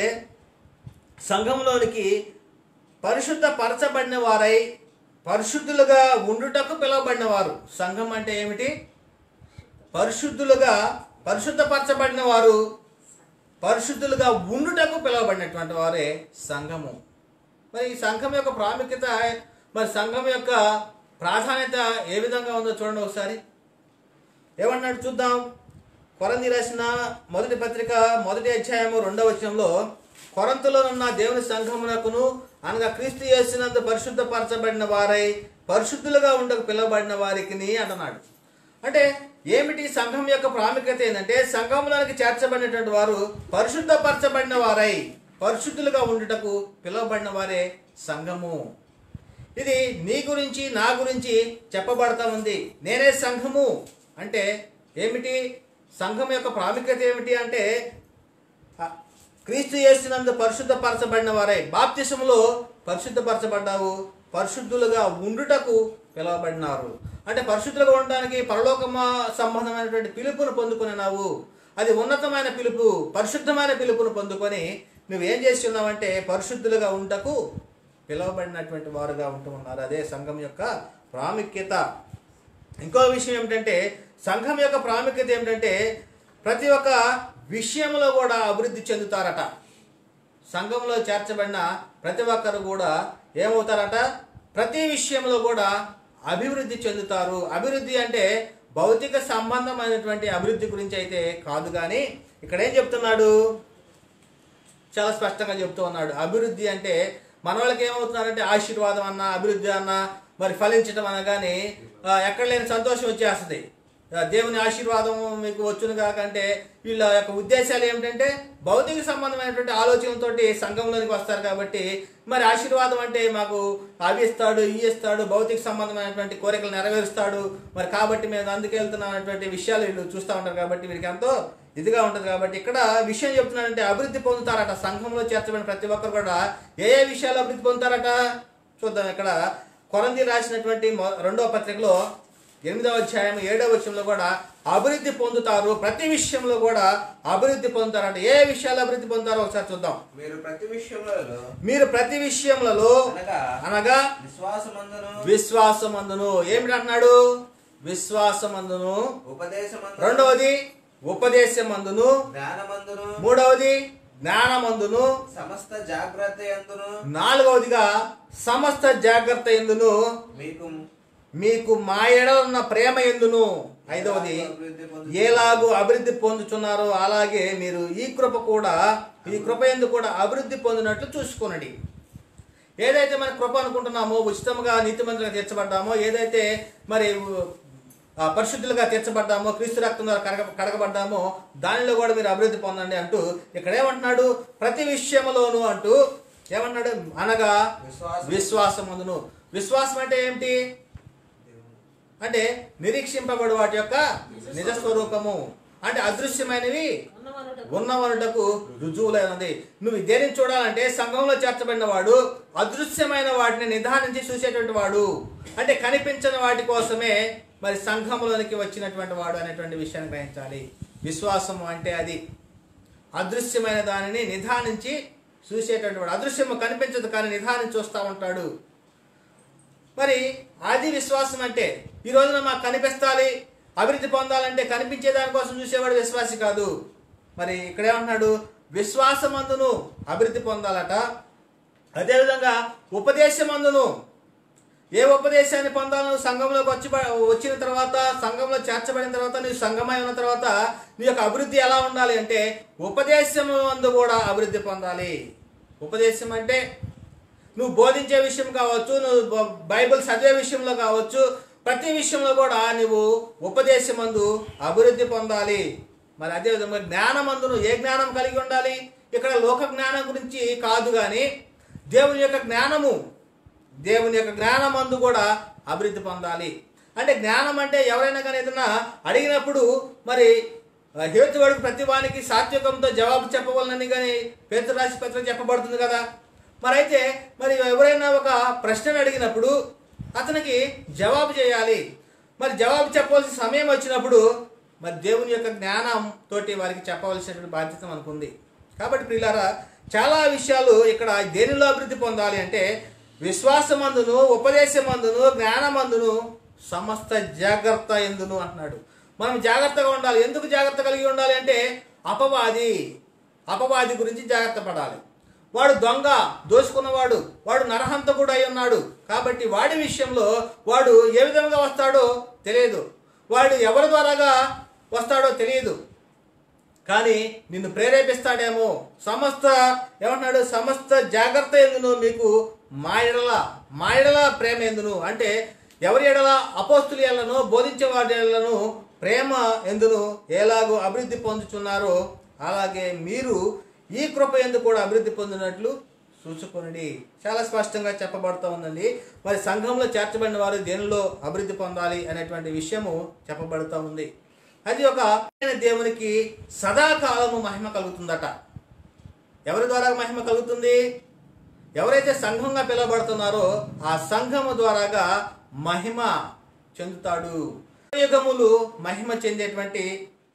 సంఘంలోనికి పరిశుద్ధ పరచబడిన వారై పరిశుద్ధులుగా ఉండుటకు పిలువబడిన వారు సంఘం అంటే ఏమిటి పరిశుద్ధులుగా పరిశుద్ధపరచబడిన వారు పరిశుద్ధులుగా ఉండుటకు పిలువబడినటువంటి వారే సంఘము మరి ఈ సంఘం యొక్క ప్రాముఖ్యత మరి సంఘం యొక్క ప్రాధాన్యత ఏ విధంగా ఉందో చూడండి ఒకసారి ఏమన్నాడు చూద్దాం కొరంది రాసిన మొదటి పత్రిక మొదటి అధ్యాయము రెండవ వచనంలో కొరంతులో ఉన్న దేవుని సంఘమునకును అనగా క్రీస్తు చేసినంత పరిశుద్ధపరచబడిన వారై పరిశుద్ధులుగా ఉండకు పిలువబడిన వారికి అంటున్నాడు అంటే ఏమిటి సంఘం యొక్క ప్రాముఖ్యత ఏంటంటే సంఘంలోనికి చేర్చబడినటువంటి వారు పరిశుద్ధపరచబడిన వారై పరిశుద్ధులుగా ఉండుటకు పిలువబడిన వారే సంఘము ఇది నీ గురించి నా గురించి చెప్పబడతా ఉంది నేనే సంఘము అంటే ఏమిటి సంఘం యొక్క ప్రాముఖ్యత ఏమిటి అంటే ఆ, క్రీస్తు చేసినందు పరిశుద్ధపరచబడిన వారై బాప్తిసములో పరిశుద్ధపరచబడ్డావు పరిశుద్ధులుగా ఉండుటకు పిలువబడినారు అంటే పరిశుద్ధులుగా ఉండడానికి పరలోకమ సంబంధమైనటువంటి పిలుపును పొందుకున్నావు అది ఉన్నతమైన పిలుపు పరిశుద్ధమైన పిలుపును పొందుకొని నువ్వేం చేసి ఉన్నావంటే పరిశుద్ధులుగా ఉండటకు పిలువబడినటువంటి వారుగా ఉంటూ ఉన్నారు అదే సంఘం యొక్క ప్రాముఖ్యత ఇంకో విషయం ఏమిటంటే సంఘం యొక్క ప్రాముఖ్యత ఏమిటంటే ప్రతి ఒక్క విషయంలో కూడా అభివృద్ధి చెందుతారట సంఘంలో చేర్చబడిన ప్రతి ఒక్కరు కూడా ఏమవుతారట ప్రతి విషయంలో కూడా అభివృద్ధి చెందుతారు అభివృద్ధి అంటే భౌతిక సంబంధమైనటువంటి అభివృద్ధి గురించి అయితే కాదు కానీ ఇక్కడ ఏం చెప్తున్నాడు చాలా స్పష్టంగా చెప్తూ ఉన్నాడు అభివృద్ధి అంటే మన వాళ్ళకి ఏమవుతున్నారంటే ఆశీర్వాదం అన్న అభివృద్ధి అన్న మరి ఫలించడం అనగానే ఆ, ఎక్కడ లేని సంతోషం వచ్చేస్తుంది ఆ, దేవుని ఆశీర్వాదం మీకు వచ్చును కాకంటే వీళ్ళ యొక్క ఉద్దేశాలు ఏమిటంటే భౌతిక సంబంధమైనటువంటి ఆలోచనలతోటి సంఘంలోనికి వస్తారు కాబట్టి మరి ఆశీర్వాదం అంటే మాకు అవి ఇస్తాడు ఇవి ఇస్తాడు భౌతిక సంబంధమైనటువంటి కోరికలు నెరవేరుస్తాడు మరి కాబట్టి మేము అందుకు వెళ్తున్నాం అనేటువంటి విషయాలు వీళ్ళు చూస్తూ ఉంటారు కాబట్టి వీరికి ఎంతో ఇదిగా ఉంటుంది కాబట్టి ఇక్కడ విషయం చెప్తున్నానంటే అభివృద్ధి పొందుతారట సంఘంలో చేర్చబడిన ప్రతి ఒక్కరు కూడా ఏ ఏ విషయాలు అభివృద్ధి పొందుతారట చూద్దాం ఇక్కడ కొరంది రాసినటువంటి మొ- రెండవ పత్రికలో ఎనిమిదవ అధ్యాయం ఏడవ విషయంలో కూడా అభివృద్ధి పొందుతారు ప్రతి విషయంలో కూడా అభివృద్ధి పొందుతారంట ఏ విషయాలు అభివృద్ధి పొందుతారో ఒకసారి చూద్దాం మీరు ప్రతి విషయములలో మీరు ప్రతి విషయములలో అనగా అనగా విశ్వాసమందును విశ్వాసమందును ఏమిటి అంటున్నాడు విశ్వాసమందును ఉపదేశమందును రెండవది ఉపదేశమందును జ్ఞానమందును మూడవది జ్ఞానమందును సమస్త జాగ్రత్త ఎందును నాలుగవదిగా సమస్త జాగ్రత్త ఎందును మీకు మీకు మా ఎడల ఉన్న ప్రేమ ఎందును ఐదవది అభివృద్ధి పొందు- ఎలాగూ అభివృద్ధి పొందుతున్నారో అలాగే మీరు ఈ కృప కూడా ఈ కృప ఎందు కూడా అభివృద్ధి పొందినట్లు చూసుకోనండి ఏదైతే మన కృప అనుకుంటున్నామో ఉచితంగా నీతిమంతులుగా తీర్చబడ్డామో ఏదైతే మరి ఆ, పరిశుద్ధులుగా తీర్చబడ్డామో క్రీస్తు రక్తం ద్వారా కడగ కడగబడ్డామో దానిలో కూడా మీరు అభివృద్ధి పొందండి అంటూ ఇక్కడ ఏమంటున్నాడు ప్రతి విషయంలోనూ అంటూ ఏమన్నాడు అనగా విశ్వాసం. విశ్వాసమందును విశ్వాసం అంటే ఏమిటి అంటే నిరీక్షింపబడు వాటి యొక్క నిజ స్వరూపము అంటే అదృశ్యమైనవి ఉన్నవనుటకు ఉన్నవనుటకు రుజువులైనది నువ్వు దేనిని చూడాలంటే సంఘంలో చేర్చబడిన వాడు అదృశ్యమైన వాటిని నిదానించి చూసేటువంటి వాడు అంటే కనిపించని వాటి కోసమే మరి సంఘంలోనికి వచ్చినటువంటి వాడు అనేటువంటి విషయాన్ని గ్రహించాలి విశ్వాసము అంటే అది అదృశ్యమైన దానిని నిదానించి చూసేటువంటి వాడు అదృశ్యము కనిపించదు కానీ నిదానించి చూస్తూ ఉంటాడు మరి అది విశ్వాసం అంటే ఈ రోజున మాకు కనిపిస్తాలి అభివృద్ధి పొందాలంటే కనిపించే దానికోసం చూసేవాడు విశ్వాసి కాదు మరి ఇక్కడ ఏమంటున్నాడు విశ్వాసమందును అభివృద్ధి పొందాలట అదేవిధంగా ఉపదేశమందును ఏ ఉపదేశాన్ని పొందాలను సంఘంలోకి వచ్చి వచ్చిన తర్వాత సంఘంలో చేర్చబడిన తర్వాత నీవు సంఘమై ఉన్న తర్వాత నీ యొక్క అభివృద్ధి ఎలా ఉండాలి అంటే ఉపదేశం అందు కూడా అభివృద్ధి పొందాలి ఉపదేశం అంటే నువ్వు బోధించే విషయం కావచ్చు నువ్వు బ- బైబిల్ చదివే విషయంలో కావచ్చు ప్రతి విషయంలో కూడా నువ్వు ఉపదేశమందు అభివృద్ధి పొందాలి మరి అదే విధంగా జ్ఞానమందును ఏ జ్ఞానం కలిగి ఉండాలి ఇక్కడ లోక జ్ఞానం గురించి కాదు కానీ దేవుని యొక్క జ్ఞానము దేవుని యొక్క జ్ఞానమందు కూడా అభివృద్ధి పొందాలి అంటే జ్ఞానం అంటే ఎవరైనా కానీ ఏదైనా అడిగినప్పుడు మరి ఆ, హేతువాడికి ప్రతి వానికి సాత్వికంతో జవాబు చెప్పవాలని కానీ పేతురు రాసి పత్రిక చెప్పబడుతుంది కదా మరి అయితే మరి ఎవరైనా ఒక ప్రశ్నను అడిగినప్పుడు అతనికి జవాబు చేయాలి మరి జవాబు చెప్పవలసిన సమయం వచ్చినప్పుడు మరి దేవుని యొక్క జ్ఞానం తోటి వారికి చెప్పవలసినటువంటి బాధ్యత మనకుంది కాబట్టి ప్రియులారా చాలా విషయాలు ఇక్కడ దేనిలో అభివృద్ధి పొందాలి అంటే విశ్వాసమందును ఉపదేశమందును జ్ఞానమందును సమస్త జాగ్రత్త ఎందును అంటున్నాడు మనం జాగ్రత్తగా ఉండాలి ఎందుకు జాగ్రత్త కలిగి ఉండాలి అంటే అపవాది అపవాది గురించి జాగ్రత్త పడాలి వాడు దొంగ దోసుకున్నవాడు వాడు నరహంతకుడు అయి ఉన్నాడు కాబట్టి వాడి విషయంలో వాడు ఏ విధంగా వస్తాడో తెలియదు వాడు ఎవరి ద్వారాగా వస్తాడో తెలియదు కానీ నిన్ను ప్రేరేపిస్తాడేమో సమస్త ఏమంటున్నాడు సమస్త జాగ్రత్త ఎందును మీకు మా ఎడల మా ఎడల ప్రేమ ఎందును అంటే ఎవరి ఎడల అపోస్తులు ఎడలను బోధించే వారి ఎడలను ప్రేమ ఎందును ఎలాగో అభివృద్ధి పొందుచున్నారో అలాగే మీరు ఈ కృప ఎందు కూడా అభివృద్ధి పొందినట్లు చూసుకొనండి చాలా స్పష్టంగా చెప్పబడుతూ ఉందండి మరి సంఘంలో చేర్చబడిన వారు దేనిలో అభివృద్ధి పొందాలి అనేటువంటి విషయము చెప్పబడుతూ ఉంది అది ఒక దేవునికి సదాకాలము మహిమ కలుగుతుందట ఎవరి ద్వారా మహిమ కలుగుతుంది ఎవరైతే సంఘంగా పిలువబడుతున్నారో ఆ సంఘము ద్వారాగా మహిమ చెందుతాడు యుగములు మహిమ చెందేటువంటి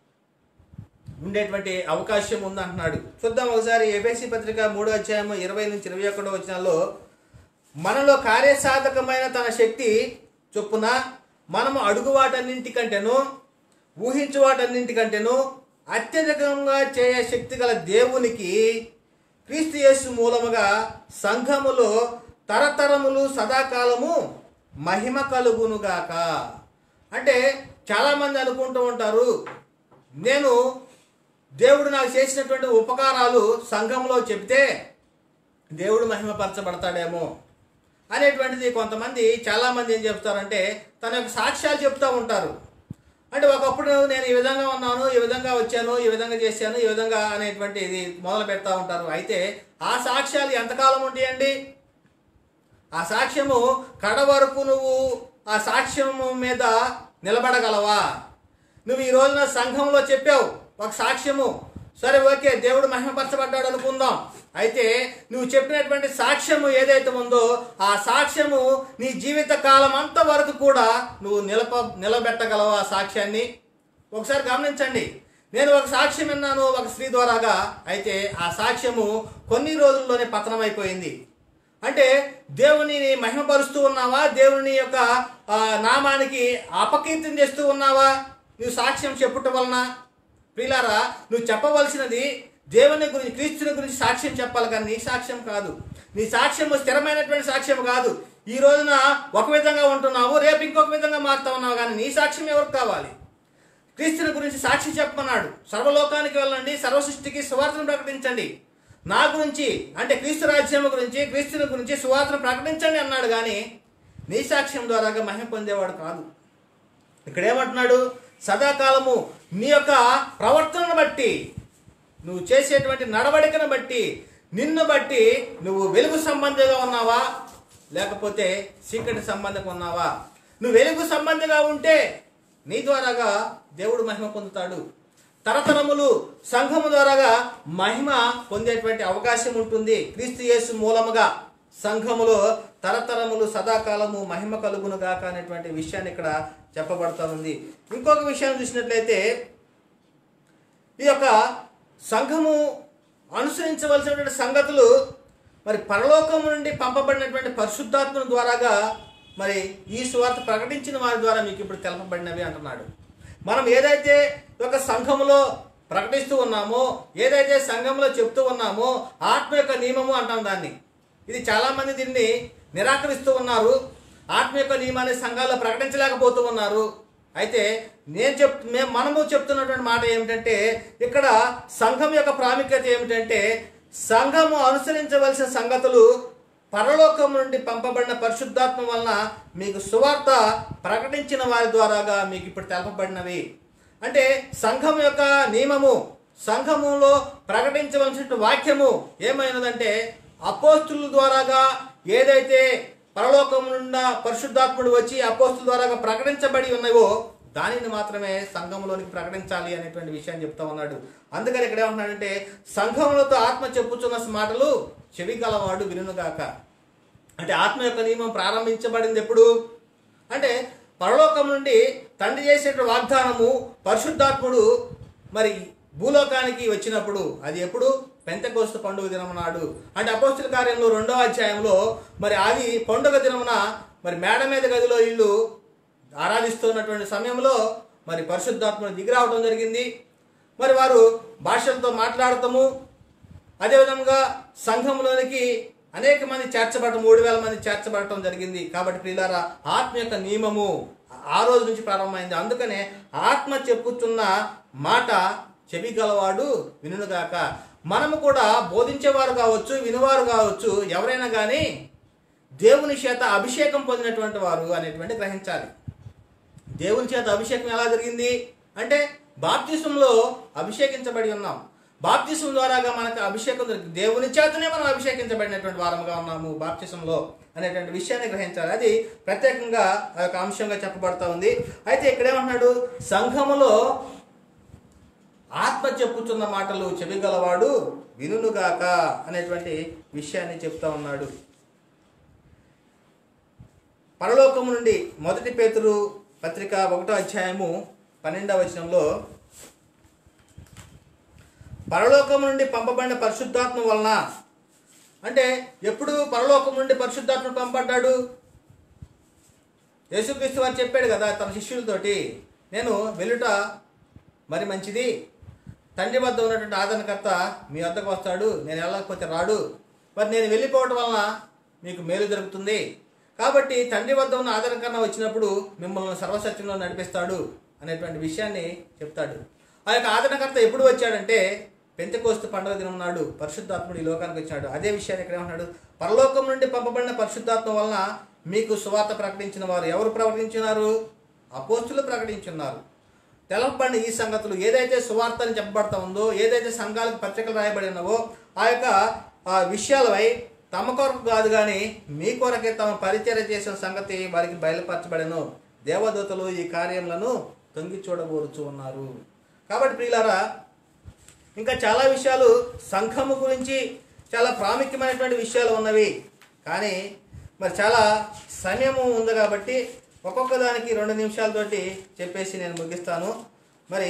ఉండేటువంటి అవకాశం ఉంది అంటున్నాడు చూద్దాం ఒకసారి ఎబిసి పత్రిక మూడో అధ్యాయం ఇరవై నుంచి ఇరవై ఒకటో వచనాల్లో మనలో కార్యసాధకమైన తన శక్తి చొప్పున మనము అడుగు వాటన్నింటికంటేను ఊహించు వాటన్నింటికంటేను అత్యధికంగా చేయ శక్తి గల దేవునికి క్రీస్తు యేసు మూలముగా సంఘములో తరతరములు సదాకాలము మహిమ కలుగునుగాక అంటే చాలామంది అనుకుంటూ ఉంటారు నేను దేవుడు నాకు చేసినటువంటి ఉపకారాలు సంఘంలో చెప్తే దేవుడు మహిమపరచబడతాడేమో అనేటువంటిది కొంతమంది చాలామంది ఏం చెప్తారంటే తన యొక్క సాక్ష్యాలు చెప్తూ ఉంటారు అంటే ఒకప్పుడు నేను ఈ విధంగా ఉన్నాను ఈ విధంగా వచ్చాను ఈ విధంగా చేశాను ఈ విధంగా అనేటువంటి ఇది మొదలు పెడతా ఉంటారు అయితే ఆ సాక్ష్యాలు ఎంతకాలం ఉంటాయండి ఆ సాక్ష్యము కడ వరకు నువ్వు ఆ సాక్ష్యము మీద నిలబడగలవా నువ్వు ఈ రోజున సంఘంలో చెప్పావు ఒక సాక్ష్యము సరే ఓకే దేవుడు మహిమపరచబడ్డాడు అనుకుందాం అయితే నువ్వు చెప్పినటువంటి సాక్ష్యము ఏదైతే ఉందో ఆ సాక్ష్యము నీ జీవిత కాలం అంత వరకు కూడా నువ్వు నిలప నిలబెట్టగలవు ఆ సాక్ష్యాన్ని ఒకసారి గమనించండి నేను ఒక సాక్ష్యం విన్నాను ఒక స్త్రీ ద్వారాగా అయితే ఆ సాక్ష్యము కొన్ని రోజుల్లోనే పతనమైపోయింది అంటే దేవునిని మహిమపరుస్తూ ఉన్నావా దేవుని యొక్క ఆ, నామానికి అపకీర్తం చేస్తూ ఉన్నావా నువ్వు సాక్ష్యం చెప్పుట వలన ప్రియులారా నువ్వు చెప్పవలసినది దేవుని గురించి క్రీస్తుని గురించి సాక్ష్యం చెప్పాలి కానీ నీ సాక్ష్యం కాదు నీ సాక్ష్యము స్థిరమైనటువంటి సాక్ష్యం కాదు ఈ రోజున ఒక విధంగా ఉంటున్నావు రేపు ఇంకొక విధంగా మారుతా ఉన్నావు కానీ నీ సాక్ష్యం ఎవరికి కావాలి క్రీస్తుని గురించి సాక్షి చెప్పమన్నాడు సర్వలోకానికి వెళ్ళండి సర్వ సృష్టికి సువార్తను ప్రకటించండి నా గురించి అంటే క్రీస్తు రాజ్యం గురించి క్రీస్తుని గురించి సువార్తను ప్రకటించండి అన్నాడు కానీ నీ సాక్ష్యం ద్వారాగా మహిమ పొందేవాడు కాదు ఇక్కడ ఏమంటున్నాడు సదాకాలము నీ యొక్క ప్రవర్తనను బట్టి నువ్వు చేసేటువంటి నడవడికను బట్టి నిన్ను బట్టి నువ్వు వెలుగు సంబంధిగా ఉన్నావా లేకపోతే చీకటి సంబంధంగా ఉన్నావా నువ్వు వెలుగు సంబంధిగా ఉంటే నీ ద్వారాగా దేవుడు మహిమ పొందుతాడు తరతరములు సంఘము ద్వారాగా మహిమ పొందేటువంటి అవకాశం ఉంటుంది క్రీస్తు యేసు మూలముగా సంఘములో తరతరములు సదాకాలము మహిమ కలుగును గాక అనేటువంటి విషయాన్ని ఇక్కడ చెప్పబడతా ఉంది ఇంకొక విషయాన్ని చూసినట్లయితే ఈ యొక్క సంఘము అనుసరించవలసినటువంటి సంగతులు మరి పరలోకము నుండి పంపబడినటువంటి పరిశుద్ధాత్మ ద్వారాగా మరి ఈ సువార్త ప్రకటించిన వారి ద్వారా మీకు ఇప్పుడు తెలపబడినవి అంటున్నాడు మనం ఏదైతే ఒక సంఘములో ప్రకటిస్తూ ఉన్నామో ఏదైతే సంఘంలో చెప్తూ ఉన్నామో ఆత్మ యొక్క నియమము అంటాం దాన్ని ఇది చాలామంది దీన్ని నిరాకరిస్తూ ఉన్నారు ఆత్మ యొక్క నియమాన్ని సంఘాల్లో ప్రకటించలేకపోతూ ఉన్నారు అయితే నేను చెప్ మేము మనము చెప్తున్నటువంటి మాట ఏమిటంటే ఇక్కడ సంఘం యొక్క ప్రాముఖ్యత ఏమిటంటే సంఘము అనుసరించవలసిన సంగతులు పరలోకం నుండి పంపబడిన పరిశుద్ధాత్మ వలన మీకు సువార్త ప్రకటించిన వారి ద్వారాగా మీకు ఇప్పుడు తెలపబడినవి అంటే సంఘం యొక్క నియమము సంఘములో ప్రకటించవలసిన వాక్యము ఏమైనదంటే అపోస్తుల ద్వారాగా ఏదైతే పరలోకం నుండి పరిశుద్ధాత్ముడు వచ్చి అపోస్తుల ద్వారాగా ప్రకటించబడి ఉన్నావో దానిని మాత్రమే సంఘంలోనికి ప్రకటించాలి అనేటువంటి విషయాన్ని చెప్తా ఉన్నాడు అందుకని ఇక్కడ ఏమంటున్నాడంటే సంఘములతో ఆత్మ చెప్పుచున్న మాటలు చెవి గలవాడు వినుగాక అంటే ఆత్మ యొక్క నియమం ప్రారంభించబడింది ఎప్పుడు అంటే పరలోకం నుండి తండ్రి చేసే వాగ్దానము పరిశుద్ధాత్ముడు మరి భూలోకానికి వచ్చినప్పుడు అది ఎప్పుడు పెంతకోస్తు పండుగ దినం నాడు అంటే అపోస్తుల కార్యంలో రెండో అధ్యాయంలో మరి అది పండుగ దినమున మరి మేడ మీద గదిలో ఇల్లు ఆరాధిస్తున్నటువంటి సమయంలో మరి పరిశుద్ధాత్మను దిగిరావడం జరిగింది మరి వారు భాషలతో మాట్లాడటము అదేవిధంగా సంఘంలోనికి అనేక మంది చేర్చబడటం మూడు వేల మంది చేర్చబడటం జరిగింది కాబట్టి ప్రియులారా ఆత్మ యొక్క నియమము ఆ రోజు నుంచి ప్రారంభమైంది అందుకనే ఆత్మ చెప్పుచున్న మాట చెవి గలవాడు వినుగాక మనము కూడా బోధించేవారు కావచ్చు వినువారు కావచ్చు ఎవరైనా కానీ దేవుని చేత అభిషేకం పొందినటువంటి వారు అనేటువంటి గ్రహించాలి దేవుని చేత అభిషేకం ఎలా జరిగింది అంటే బాప్తిసంలో అభిషేకించబడి ఉన్నాం బాప్తిసం ద్వారాగా మనకు అభిషేకం దొరికింది దేవుని చేతనే మనం అభిషేకించబడినటువంటి వారముగా ఉన్నాము బాప్తిసంలో అనేటువంటి విషయాన్ని గ్రహించాలి అది ప్రత్యేకంగా ఆ యొక్క అంశంగా చెప్పబడతా ఉంది అయితే ఇక్కడ ఏమంటున్నాడు సంఘములో ఆత్మ చెప్పుచున్న మాటలు చెవిగలవాడు వినుగాక అనేటువంటి విషయాన్ని చెప్తా ఉన్నాడు పరలోకము నుండి మొదటి పేతురు పత్రిక ఒకటో అధ్యాయము పన్నెండవ వచనంలో పరలోకము నుండి పంపబడిన పరిశుద్ధాత్మ వలన అంటే ఎప్పుడు పరలోకం నుండి పరిశుద్ధాత్మ పంపబడ్డాడు యేసుక్రీస్తు వారు చెప్పాడు కదా తన శిష్యులతోటి నేను వెళ్ళుట మరి మంచిది తండ్రి వద్ద ఉన్నటువంటి ఆదరణకర్త మీ వద్దకు వస్తాడు నేను వెళ్ళకపోతే రాడు మరి నేను వెళ్ళిపోవటం వలన మీకు మేలు జరుగుతుంది కాబట్టి తండ్రి వద్ద ఉన్న ఆదరణకర్త వచ్చినప్పుడు మిమ్మల్ని సర్వసత్యంలో నడిపిస్తాడు అనేటువంటి విషయాన్ని చెప్తాడు ఆ యొక్క ఆదరణకర్త ఎప్పుడు వచ్చాడంటే పెంతకోస్తు పండుగ దినం నాడు పరిశుద్ధాత్ముడు ఈ లోకానికి వచ్చాడు అదే విషయాన్ని ఇక్కడ ఏమంటున్నాడు పరలోకం నుండి పంపబడిన పరిశుద్ధాత్మ వలన మీకు సువార్త ప్రకటించిన వారు ఎవరు ప్రకటించినారు అపోస్తులు ప్రకటించున్నారు తెలపబడిన ఈ సంగతులు ఏదైతే సువార్త అని చెప్పబడతా ఉందో ఏదైతే సంఘాలకు పత్రికలు రాయబడి ఉన్నావో ఆ యొక్క ఆ విషయాలపై తమ కొరకు కాదు కానీ మీ కొరకే తమ పరిచయం చేసిన సంగతి వారికి బయలుపరచబడను దేవదూతలు ఈ కార్యములను తొంగి చూడబోరుచు ఉన్నారు కాబట్టి ప్రియులారా ఇంకా చాలా విషయాలు సంఘము గురించి చాలా ప్రాముఖ్యమైనటువంటి విషయాలు ఉన్నవి కానీ మరి చాలా సమయము ఉంది కాబట్టి ఒక్కొక్క దానికి రెండు నిమిషాలతోటి చెప్పేసి నేను ముగిస్తాను మరి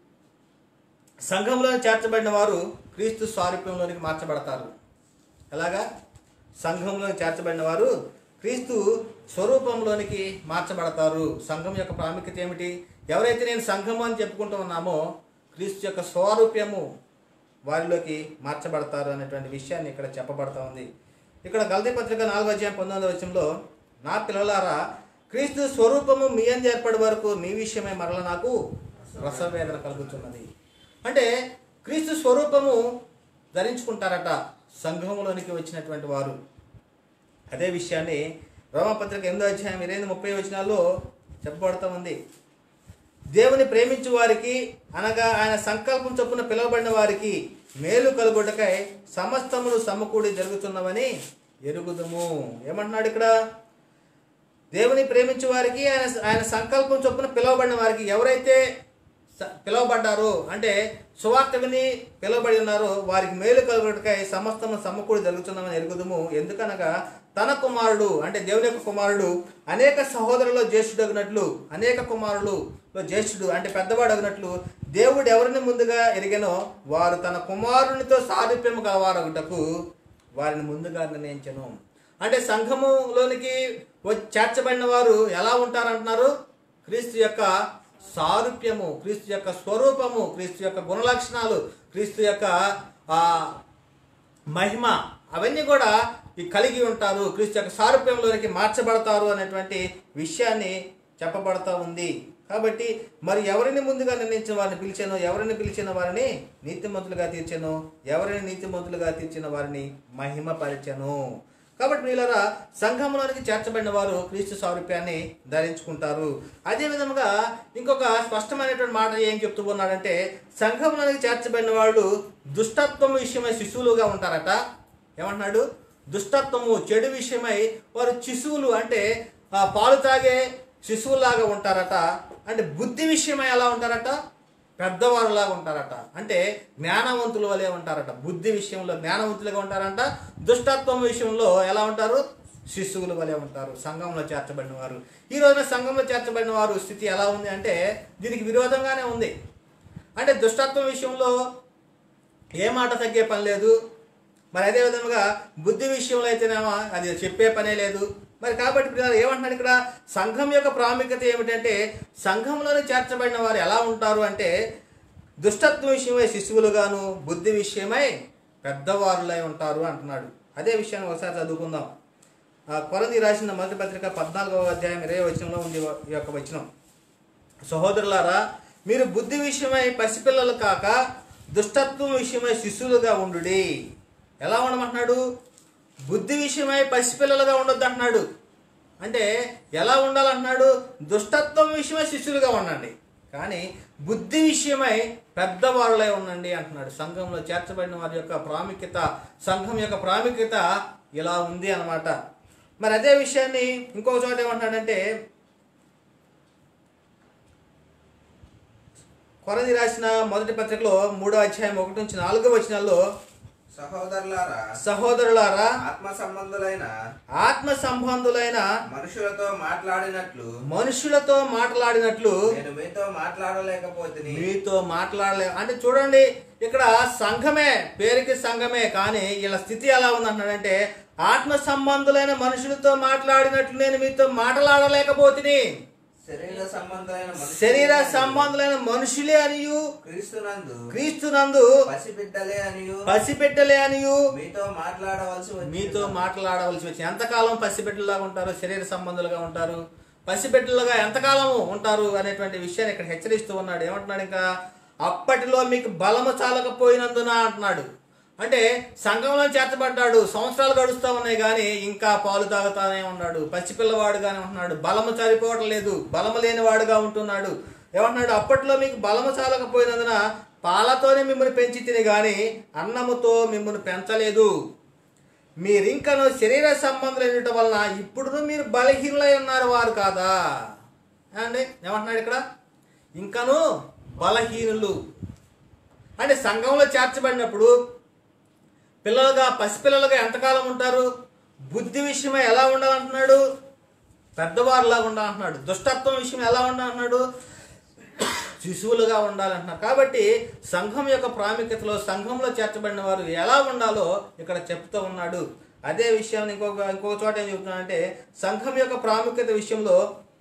సంఘంలో చేర్చబడిన వారు క్రీస్తు స్వారూప్యంలోనికి మార్చబడతారు ఎలాగా సంఘంలో చేర్చబడిన వారు క్రీస్తు స్వరూపంలోనికి మార్చబడతారు సంఘం యొక్క ప్రాముఖ్యత ఏమిటి ఎవరైతే నేను సంఘము అని చెప్పుకుంటూ ఉన్నామో క్రీస్తు యొక్క స్వరూప్యము వారిలోకి మార్చబడతారు అనేటువంటి విషయాన్ని ఇక్కడ చెప్పబడతా ఉంది ఇక్కడ గల్తీ పత్రిక నాలుగో అధ్యాయం పంతొమ్మిదవ వచనంలో నా పిల్లలారా క్రీస్తు స్వరూపము మీ అందు ఏర్పడే వరకు మీ విషయమై మరల నాకు రసవేదన కలుగుతున్నది అంటే క్రీస్తు స్వరూపము ధరించుకుంటారట సంఘములోనికి వచ్చినటువంటి వారు అదే విషయాన్ని రోమపత్రిక ఎనిమిదో అధ్యాయం ఇరవై ఎనిమిది ముప్పై వచనాల్లో చెప్పబడుతూ ఉంది దేవుని ప్రేమించు వారికి అనగా ఆయన సంకల్పం చొప్పున పిలువబడిన వారికి మేలు కలుగుటకై సమస్తములు సమకూడి జరుగుతున్నవని ఎరుగుదుము ఏమంటున్నాడు ఇక్కడ దేవుని ప్రేమించే వారికి ఆయన ఆయన సంకల్పం చొప్పున పిలువబడిన వారికి ఎవరైతే స- పిలువబడ్డారో అంటే సువార్త విని పిలువబడి ఉన్నారో వారికి మేలు కలుగుటకై సమస్తము సమకూడి జరుగుతున్నామని ఎరుగుదుము ఎందుకనగా తన కుమారుడు అంటే దేవుని యొక్క కుమారుడు అనేక సహోదరుల్లో జ్యేష్ఠుడగినట్లు అనేక కుమారులలో జ్యేష్ఠుడు అంటే పెద్దవాడు అగినట్లు దేవుడు ఎవరిని ముందుగా ఎరిగనో వారు తన కుమారునితో సారూప్యము గలవారగుటకు వారిని ముందుగా నిర్ణయించను అంటే సంఘములోనికి వచ్చి చేర్చబడిన వారు ఎలా ఉంటారంటున్నారు క్రీస్తు యొక్క సారూప్యము క్రీస్తు యొక్క స్వరూపము క్రీస్తు యొక్క గుణలక్షణాలు క్రీస్తు యొక్క ఆ, మహిమ అవన్నీ కూడా ఈ కలిగి ఉంటారు క్రీస్తు యొక్క సారూప్యంలోనికి మార్చబడతారు అనేటువంటి విషయాన్ని చెప్పబడతా ఉంది కాబట్టి మరి ఎవరిని ముందుగా నిర్ణయించిన వారిని పిలిచానో ఎవరిని పిలిచిన వారిని నీతిమంతులుగా తీర్చాను ఎవరిని నీతిమంతులుగా తీర్చిన వారిని మహిమపరిచను కాబట్టి వీళ్ళరా సంఘంలోనికి చేర్చబడిన వారు క్రీస్తు సారూప్యాన్ని ధరించుకుంటారు అదే విధముగా ఇంకొక స్పష్టమైనటువంటి మాట ఏం చెప్తూ ఉన్నాడంటే సంఘంలోనికి చేర్చబడిన వాళ్ళు దుష్టత్వం విషయమై శిశువులుగా ఉంటారట ఏమంటున్నాడు దుష్టత్వము చెడు విషయమై వారు శిశువులు అంటే ఆ, పాలు తాగే శిశువులాగా ఉంటారట అంటే బుద్ధి విషయమై ఎలా ఉంటారట పెద్దవారులాగా ఉంటారట అంటే జ్ఞానవంతుల వలె ఉంటారట బుద్ధి విషయంలో జ్ఞానవంతులుగా ఉంటారంట దుష్టత్వం విషయంలో ఎలా ఉంటారు శిశువుల వలె ఉంటారు సంఘంలో చేర్చబడిన వారు ఈ రోజున సంఘంలో చేర్చబడిన వారు స్థితి ఎలా ఉంది అంటే దీనికి విరోధంగానే ఉంది అంటే దుష్టత్వం విషయంలో ఏ మాట తగ్గే పని లేదు మరి అదే విధంగా బుద్ధి విషయంలో అయితేనేమో అది చెప్పే పనే లేదు మరి కాబట్టి ఇప్పుడు ఏమంటున్నాడు ఇక్కడ సంఘం యొక్క ప్రాముఖ్యత ఏమిటంటే సంఘంలోనే చేర్చబడిన వారు ఎలా ఉంటారు అంటే దుష్టత్వ విషయమై శిశువులుగాను బుద్ధి విషయమై పెద్దవారులై ఉంటారు అంటున్నాడు అదే విషయాన్ని ఒకసారి చదువుకుందాం ఆ కొరంది రాసిన మొదటి పత్రిక పద్నాలుగవ అధ్యాయం ఇరవై వచనంలో ఉంది ఈ యొక్క వచనం సహోదరులారా మీరు బుద్ధి విషయమై పసిపిల్లలు కాక దుష్టత్వం విషయమై శిశువులుగా ఉండుడి ఎలా ఉండమంటున్నాడు బుద్ధి విషయమై పసిపిల్లలుగా ఉండొద్దు అంటున్నాడు అంటే ఎలా ఉండాలంటున్నాడు దుష్టత్వం విషయమై శిష్యులుగా ఉండండి కానీ బుద్ధి విషయమై పెద్దవారులై ఉండండి అంటున్నాడు సంఘంలో చేర్చబడిన వారి యొక్క ప్రాముఖ్యత సంఘం యొక్క ప్రాముఖ్యత ఇలా ఉంది అన్నమాట మరి అదే విషయాన్ని ఇంకొక చోట ఏమంటున్నాడంటే కొరది రాసిన మొదటి పత్రికలో మూడో అధ్యాయం ఒకటి నుంచి నాలుగో వచనాల్లో సహోదరులారా సహోదరులారా ఆత్మ సంబంధులైన ఆత్మ సంబంధులైన మనుషులతో మాట్లాడినట్లు మనుషులతో మాట్లాడినట్లు నేను మీతో మాట్లాడలేకపోతే మీతో మాట్లాడలే అంటే చూడండి ఇక్కడ సంఘమే పేరుకి సంఘమే కానీ వీళ్ళ స్థితి ఎలా ఉంది అంటున్నాడంటే ఆత్మ సంబంధులైన మనుషులతో మాట్లాడినట్లు నేను మీతో మాట్లాడలేకపోతుని శరీర సంబంధమైన మనుషులు శరీర సంబంధులైన మనుషులే అనియు క్రీస్తునందు క్రీస్తునందు పసిబిడ్డలే అనియు పసిపెట్టలే అనియు మీతో మాట్లాడవలసి వచ్చింది మీతో మాట్లాడవలసి వచ్చి ఎంతకాలం పసిబిడ్డలాగా ఉంటారు శరీర సంబంధులుగా ఉంటారు పసిబిడ్డలుగా ఎంతకాలం ఉంటారు అనేటువంటి విషయాన్ని ఇక్కడ హెచ్చరిస్తూ ఉన్నాడు ఏమంటున్నాడు ఇంకా అప్పటిలో మీకు బలము చాలకపోయినందున అంటున్నాడు అంటే సంఘంలో చేర్చబడ్డాడు సంవత్సరాలు గడుస్తూ ఉన్నాయి కానీ ఇంకా పాలు తాగుతానే ఉన్నాడు పసిపిల్లవాడుగానే ఉంటున్నాడు బలము సరిపోవటం లేదు బలము లేనివాడుగా ఉంటున్నాడు ఏమంటున్నాడు అప్పట్లో మీకు బలము చాలకపోయినందున పాలతోనే మిమ్మల్ని పెంచి తిని కానీ అన్నముతో మిమ్మల్ని పెంచలేదు మీరింకను శరీర సంబంధులైన వలన ఇప్పుడు మీరు బలహీనులై ఉన్నారు వారు కాదా అండి ఏమంటున్నాడు ఇక్కడ ఇంకను బలహీనులు అంటే సంఘంలో చేర్చబడినప్పుడు పిల్లలుగా పసిపిల్లలుగా ఎంతకాలం ఉంటారు బుద్ధి విషయమై ఎలా ఉండాలంటున్నాడు పెద్దవారులాగా ఉండాలంటున్నాడు దుష్టత్వం విషయం ఎలా ఉండాలంటున్నాడు శిశువులుగా ఉండాలంటున్నారు కాబట్టి సంఘం యొక్క ప్రాముఖ్యతలో సంఘంలో చేర్చబడిన వారు ఎలా ఉండాలో ఇక్కడ చెప్తూ ఉన్నాడు అదే విషయాన్ని ఇంకొక ఇంకొక చోట ఏం చెప్తున్నానంటే సంఘం యొక్క ప్రాముఖ్యత విషయంలో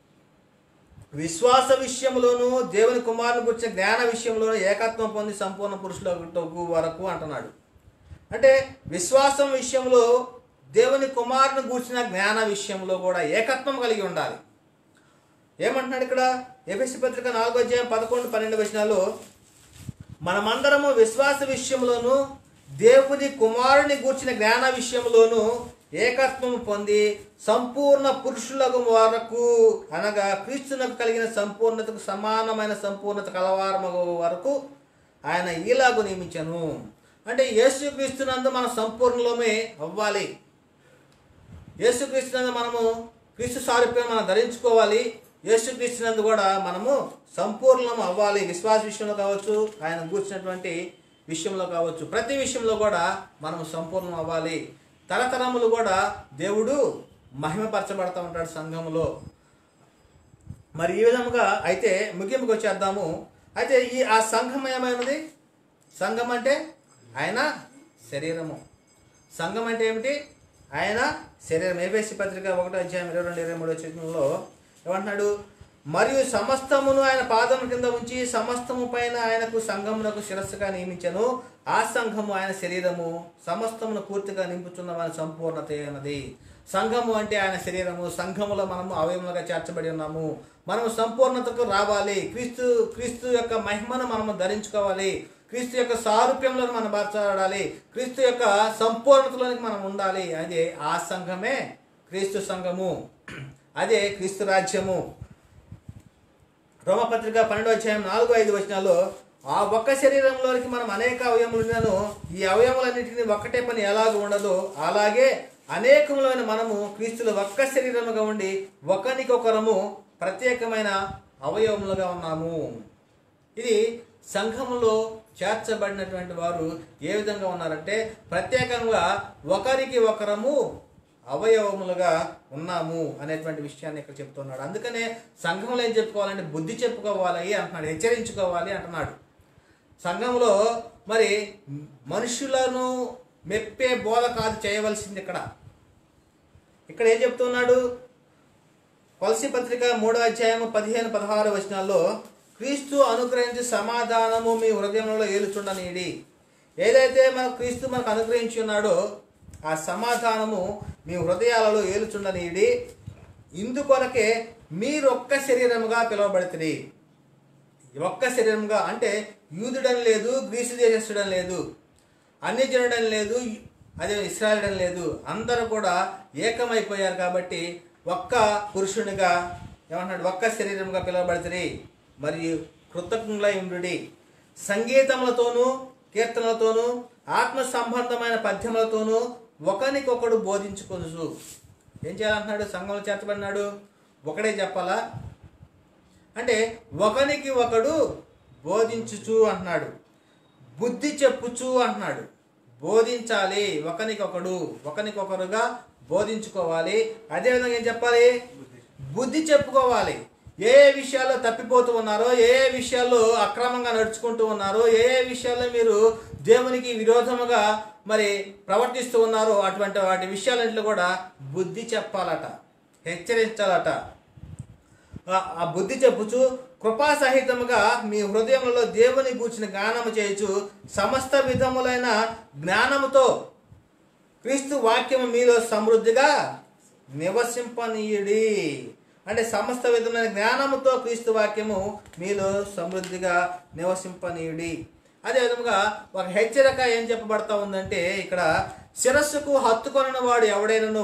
విశ్వాస విషయంలోనూ దేవుని కుమారుని గురించిన జ్ఞాన విషయంలోనూ ఏకత్వం పొంది సంపూర్ణ పురుషులకు వరకు అంటున్నాడు అంటే విశ్వాసం విషయంలో దేవుని కుమారుని గూర్చిన జ్ఞాన విషయంలో కూడా ఏకత్వం కలిగి ఉండాలి ఏమంటున్నాడు ఇక్కడ ఎఫెసి పత్రిక నాలుగో అధ్యాయం పదకొండు పన్నెండు వచనాల్లో మనమందరము విశ్వాస విషయంలోను దేవుని కుమారుని గూర్చిన జ్ఞాన విషయంలోను ఏకత్వం పొంది సంపూర్ణ పురుషులకు వరకు అనగా క్రీస్తునకు కలిగిన సంపూర్ణతకు సమానమైన సంపూర్ణత కలవారమగు వరకు ఆయన ఈలాగు నియమించను అంటే యేసుక్రీస్తునందు మనం సంపూర్ణలోమే అవ్వాలి యేసుక్రీస్తునందు మనము క్రీస్తు సారూప్యం మనం ధరించుకోవాలి యేసుక్రీస్తునందు కూడా మనము సంపూర్ణం అవ్వాలి విశ్వాస విషయంలో కావచ్చు ఆయన కూర్చున్నటువంటి విషయంలో కావచ్చు ప్రతి విషయంలో కూడా మనము సంపూర్ణం అవ్వాలి తరతరములు కూడా దేవుడు మహిమపరచబడతా ఉంటాడు సంఘములో మరి ఈ విధముగా అయితే ముగింపుకి వచ్చేద్దాము అయితే ఈ ఆ సంఘం ఏమైనది సంఘం అంటే ఆయన శరీరము సంఘం అంటే ఏమిటి ఆయన శరీరం ఏబిసి పత్రిక ఒకటో అధ్యాయం ఇరవై రెండు ఇరవై మూడో చిత్రంలో ఏమంటున్నాడు మరియు సమస్తమును ఆయన పాదం కింద ఉంచి సమస్తము పైన ఆయనకు సంఘమునకు శిరస్సుగా నియమించను ఆ సంఘము ఆయన శరీరము సమస్తమును పూర్తిగా నింపుచున్న వారి సంపూర్ణత అయినది సంఘము అంటే ఆయన శరీరము సంఘములో మనము అవయములుగా చేర్చబడి ఉన్నాము మనము సంపూర్ణతకు రావాలి క్రీస్తు క్రీస్తు యొక్క మహిమను మనము ధరించుకోవాలి క్రీస్తు యొక్క సారూప్యంలో మనం బార్చబడాలి క్రీస్తు యొక్క సంపూర్ణతలోనికి మనం ఉండాలి అదే ఆ సంఘమే క్రీస్తు సంఘము అదే క్రీస్తు రాజ్యము రోమపత్రిక పన్నెండో అధ్యాయం నాలుగు ఐదు వచనాల్లో ఆ ఒక్క శరీరంలోనికి మనం అనేక అవయములను ఈ అవయములన్నింటినీ ఒక్కటే పని ఎలాగ ఉండదో అలాగే అనేకములైన మనము క్రీస్తులో ఒక్క శరీరముగా ఉండి ఒకరికొకరము ప్రత్యేకమైన అవయవములుగా ఉన్నాము ఇది సంఘములో చేర్చబడినటువంటి వారు ఏ విధంగా ఉన్నారంటే ప్రత్యేకంగా ఒకరికి ఒకరము అవయవములుగా ఉన్నాము అనేటువంటి విషయాన్ని ఇక్కడ చెప్తున్నాడు అందుకనే సంఘంలో ఏం చెప్పుకోవాలంటే బుద్ధి చెప్పుకోవాలి అంటున్నాడు హెచ్చరించుకోవాలి అంటున్నాడు సంఘంలో మరి మనుషులను మెప్పే బోధ కాదు చేయవలసింది ఇక్కడ ఇక్కడ ఏం చెప్తున్నాడు కొలసి పత్రిక మూడో అధ్యాయము పదిహేను పదహారు వచనాల్లో క్రీస్తు అనుగ్రహించి సమాధానము మీ హృదయంలో ఏలుచుండనీడి ఏదైతే మన క్రీస్తు మనకు అనుగ్రహించి ఉన్నాడో ఆ సమాధానము మీ హృదయాలలో ఏలుచుండనీడి ఇందుకొరకే మీరు ఒక్క శరీరముగా పిలువబడుతుంది ఒక్క శరీరంగా అంటే యూదుడని లేదు గ్రీసు దేశస్తుడని లేదు అన్ని జనుడని లేదు అదే ఇస్రాయలుడని లేదు అందరూ కూడా ఏకమైపోయారు కాబట్టి ఒక్క పురుషునిగా ఏమంటున్నాడు ఒక్క శరీరంగా పిలువబడుతుంది మరియు కృతజ్ఞులై ఉండుడి సంగీతములతోనూ కీర్తనలతోనూ ఆత్మ సంబంధమైన పద్యములతోనూ ఒకరికొకడు బోధించుకొనుసు ఏం చేయాలంటున్నాడు సంఘంలో చేర్చబడినాడు ఒకడే చెప్పాలా అంటే ఒకనికి ఒకడు బోధించుచు అంటున్నాడు బుద్ధి చెప్పుచు అంటున్నాడు బోధించాలి ఒకనికొకడు ఒకనికొకరుగా బోధించుకోవాలి అదేవిధంగా ఏం చెప్పాలి బుద్ధి చెప్పుకోవాలి ఏ ఏ విషయాల్లో తప్పిపోతూ ఉన్నారో ఏ ఏ విషయాల్లో అక్రమంగా నడుచుకుంటూ ఉన్నారో ఏ ఏ విషయాల్లో మీరు దేవునికి విరోధముగా మరి ప్రవర్తిస్తూ ఉన్నారో అటువంటి వాటి విషయాలన్నింటిలో కూడా బుద్ధి చెప్పాలట హెచ్చరించాలట ఆ- ఆ బుద్ధి చెప్పుచు కృపా సహితముగా మీ హృదయములలో దేవుని గూర్చిన జ్ఞానము చేయొచ్చు సమస్త విధములైన జ్ఞానముతో క్రీస్తు వాక్యము మీలో సమృద్ధిగా నివసింపనీయుడి అంటే సమస్త విధమైన జ్ఞానముతో క్రీస్తు వాక్యము మీలో సమృద్ధిగా నివసింపనీయుడి అదే విధముగా ఒక హెచ్చరిక ఏం చెప్పబడతా ఉందంటే ఇక్కడ శిరస్సుకు హత్తుకొనిన వాడు ఎవడైనను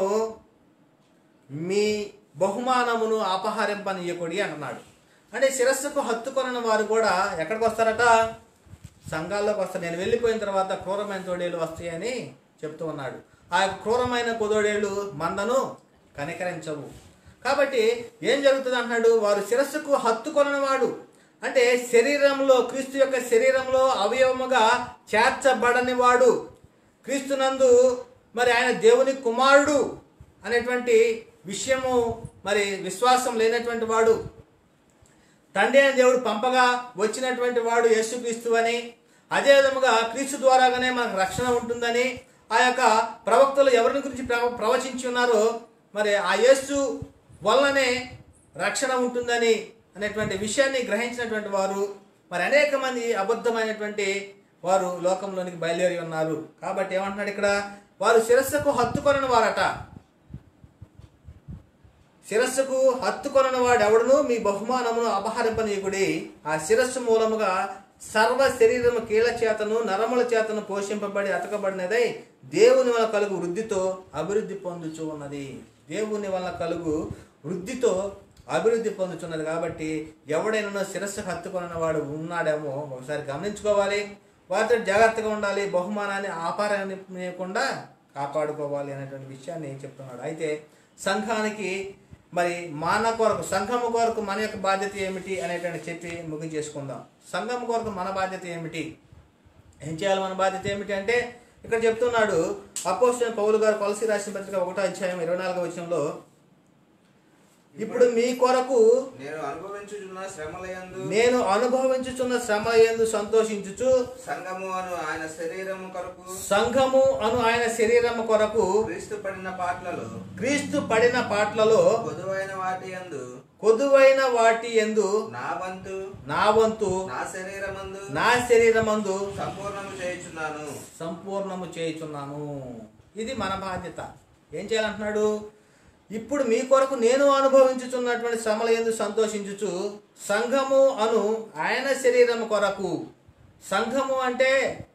మీ బహుమానమును అపహరింపనీయకుడి అంటున్నాడు అంటే శిరస్సుకు హత్తుకొనిన వారు కూడా ఎక్కడికి వస్తారట సంఘాల్లోకి వస్తారు నేను వెళ్ళిపోయిన తర్వాత క్రూరమైన తోడేలు వస్తాయని చెప్తూ ఉన్నాడు ఆ యొక్క క్రూరమైన కుదోడేళ్ళు మందను కనికరించవు కాబట్టి ఏం జరుగుతుంది అంటున్నాడు వారు శిరస్సుకు హత్తుకొనిన వాడు అంటే శరీరంలో క్రీస్తు యొక్క శరీరంలో అవయవముగా చేర్చబడని వాడు క్రీస్తునందు మరి ఆయన దేవుని కుమారుడు అనేటువంటి విషయము మరి విశ్వాసం లేనటువంటి వాడు తండ్రి అయిన దేవుడు పంపగా వచ్చినటువంటి వాడు యేసుక్రీస్తు అని అదే విధముగా క్రీస్తు ద్వారాగానే మనకు రక్షణ ఉంటుందని ఆ యొక్క ప్రవక్తలు ఎవరిని గురించి ప్రవ ప్రవచించి ఉన్నారో మరి ఆ యేసు వల్లనే రక్షణ ఉంటుందని అనేటువంటి విషయాన్ని గ్రహించినటువంటి వారు మరి అనేక మంది అబద్ధమైనటువంటి వారు లోకంలోనికి బయలుదేరి ఉన్నారు కాబట్టి ఏమంటున్నాడు ఇక్కడ వారు శిరస్సుకు హత్తుకొనని వారట శిరస్సుకు హత్తుకొనని వాడు ఎవడును మీ బహుమానమును అపహరింపనీయుకుడి ఆ శిరస్సు మూలముగా సర్వ శరీరము కీళ్ళ చేతను నరముల చేతను పోషింపబడి అతకబడినదై దేవుని వల్ల కలుగు వృద్ధితో అభివృద్ధి పొందుచు ఉన్నది దేవుని వల్ల కలుగు వృద్ధితో అభివృద్ధి పొందుతున్నది కాబట్టి ఎవడైనా శిరస్సు హత్తుకొనిన వాడు ఉన్నాడేమో ఒకసారి గమనించుకోవాలి వారితో జాగ్రత్తగా ఉండాలి బహుమానాన్ని ఆపారనియకుండా కాపాడుకోవాలి అనేటువంటి విషయాన్ని చెప్తున్నాడు అయితే సంఘానికి మరి మన కొరకు సంఘము కొరకు మన యొక్క బాధ్యత ఏమిటి అనేటువంటి చెప్పి ముగించేసుకుందాం సంఘం కొరకు మన బాధ్యత ఏమిటి ఏం చేయాలి మన బాధ్యత ఏమిటి అంటే ఇక్కడ చెప్తున్నాడు అపోజిషన్ పౌలు గారు కొలసి రాసిన పత్రిక ఒకటో అధ్యాయం ఇరవై నాలుగో వచనంలో ఇప్పుడు మీ కొరకు నేను అనుభవించుచున్న శ్రమలయందు నేను అనుభవించుచున్న శ్రమ ఎందు సంతోషించుచు సంఘము అను ఆయన శరీరము కొరకు సంఘము అను ఆయన శరీరము కొరకు క్రీస్తు పడిన పాటలలో క్రీస్తు పడిన పాటలలో పొదువైన వాటి యందు కొదువైన వాటి ఎందు నా వంతు నా వంతు నా శరీరమందు నా శరీరమందు సంపూర్ణము చేయుచున్నాను సంపూర్ణము చేయుచున్నాను ఇది మన బాధ్యత ఏం చేయాలంటున్నాడు ఇప్పుడు మీ కొరకు నేను అనుభవించుచున్నటువంటి శ్రమల ఎందు సంతోషించుచు సంఘము అను ఆయన శరీరము కొరకు సంఘము అంటే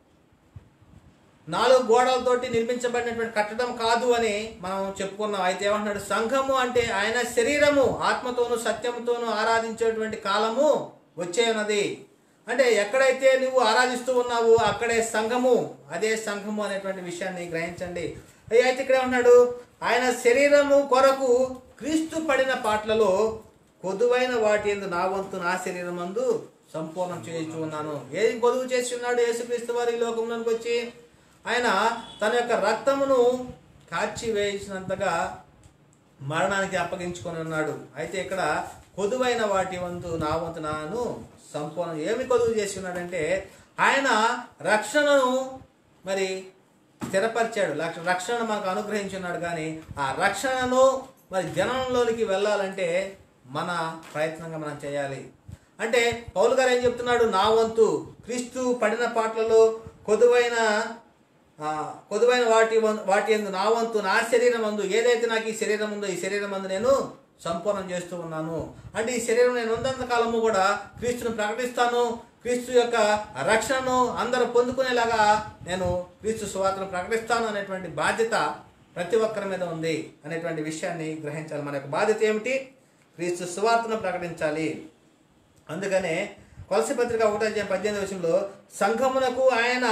నాలుగు గోడలతోటి నిర్మించబడినటువంటి కట్టడం కాదు అని మనం చెప్పుకున్నాం అయితే ఏమంటున్నాడు సంఘము అంటే ఆయన శరీరము ఆత్మతోను సత్యముతోను ఆరాధించేటువంటి కాలము వచ్చే ఉన్నది అంటే ఎక్కడైతే నువ్వు ఆరాధిస్తూ ఉన్నావో అక్కడే సంఘము అదే సంఘము అనేటువంటి విషయాన్ని గ్రహించండి అయ్య, అయితే ఇక్కడ ఏమన్నాడు ఆయన శరీరము కొరకు క్రీస్తు పడిన పాటలలో కొదువైన వాటి ఎందు నా వంతు నా శరీరం అందు సంపూర్ణం చేయించు ఉన్నాను ఏది కొదువు చేసి ఉన్నాడు యేసుక్రీస్తు వారి ఈ లోకంలోనికి వచ్చి ఆయన తన యొక్క రక్తమును కాచి వేయించినంతగా మరణానికి అప్పగించుకొని ఉన్నాడు అయితే ఇక్కడ కొదువైన వాటి వంతు నా వంతు నాను సంపూర్ణం ఏమి కొదువు చేసి ఉన్నాడంటే ఆయన రక్షణను మరి స్థిరపరిచాడు లక్ష- రక్షణ మనకు అనుగ్రహించున్నాడు కానీ ఆ రక్షణను మరి జనంలోనికి వెళ్ళాలంటే మన ప్రయత్నంగా మనం చేయాలి అంటే పౌలు గారు ఏం చెప్తున్నాడు నా వంతు క్రీస్తు పడిన పాటలలో కొదువైన ఆ, కొదువైన వాటి వం- వాటి ఎందు నా వంతు నా శరీరం అందు ఏదైతే నాకు ఈ శరీరం ఉందో ఈ శరీరం అందు నేను సంపూర్ణం చేస్తూ ఉన్నాను అంటే ఈ శరీరం నేను ఉన్నంత కాలము కూడా క్రీస్తును ప్రకటిస్తాను క్రీస్తు యొక్క రక్షణను అందరూ పొందుకునేలాగా నేను క్రీస్తు సువార్తను ప్రకటిస్తాను అనేటువంటి బాధ్యత ప్రతి ఒక్కరి మీద ఉంది అనేటువంటి విషయాన్ని గ్రహించాలి మన యొక్క బాధ్యత ఏమిటి క్రీస్తు సువార్తను ప్రకటించాలి అందుకనే కొలసి పత్రిక ఒకటో అధ్యాయం పద్దెనిమిది విషయంలో సంఘమునకు ఆయన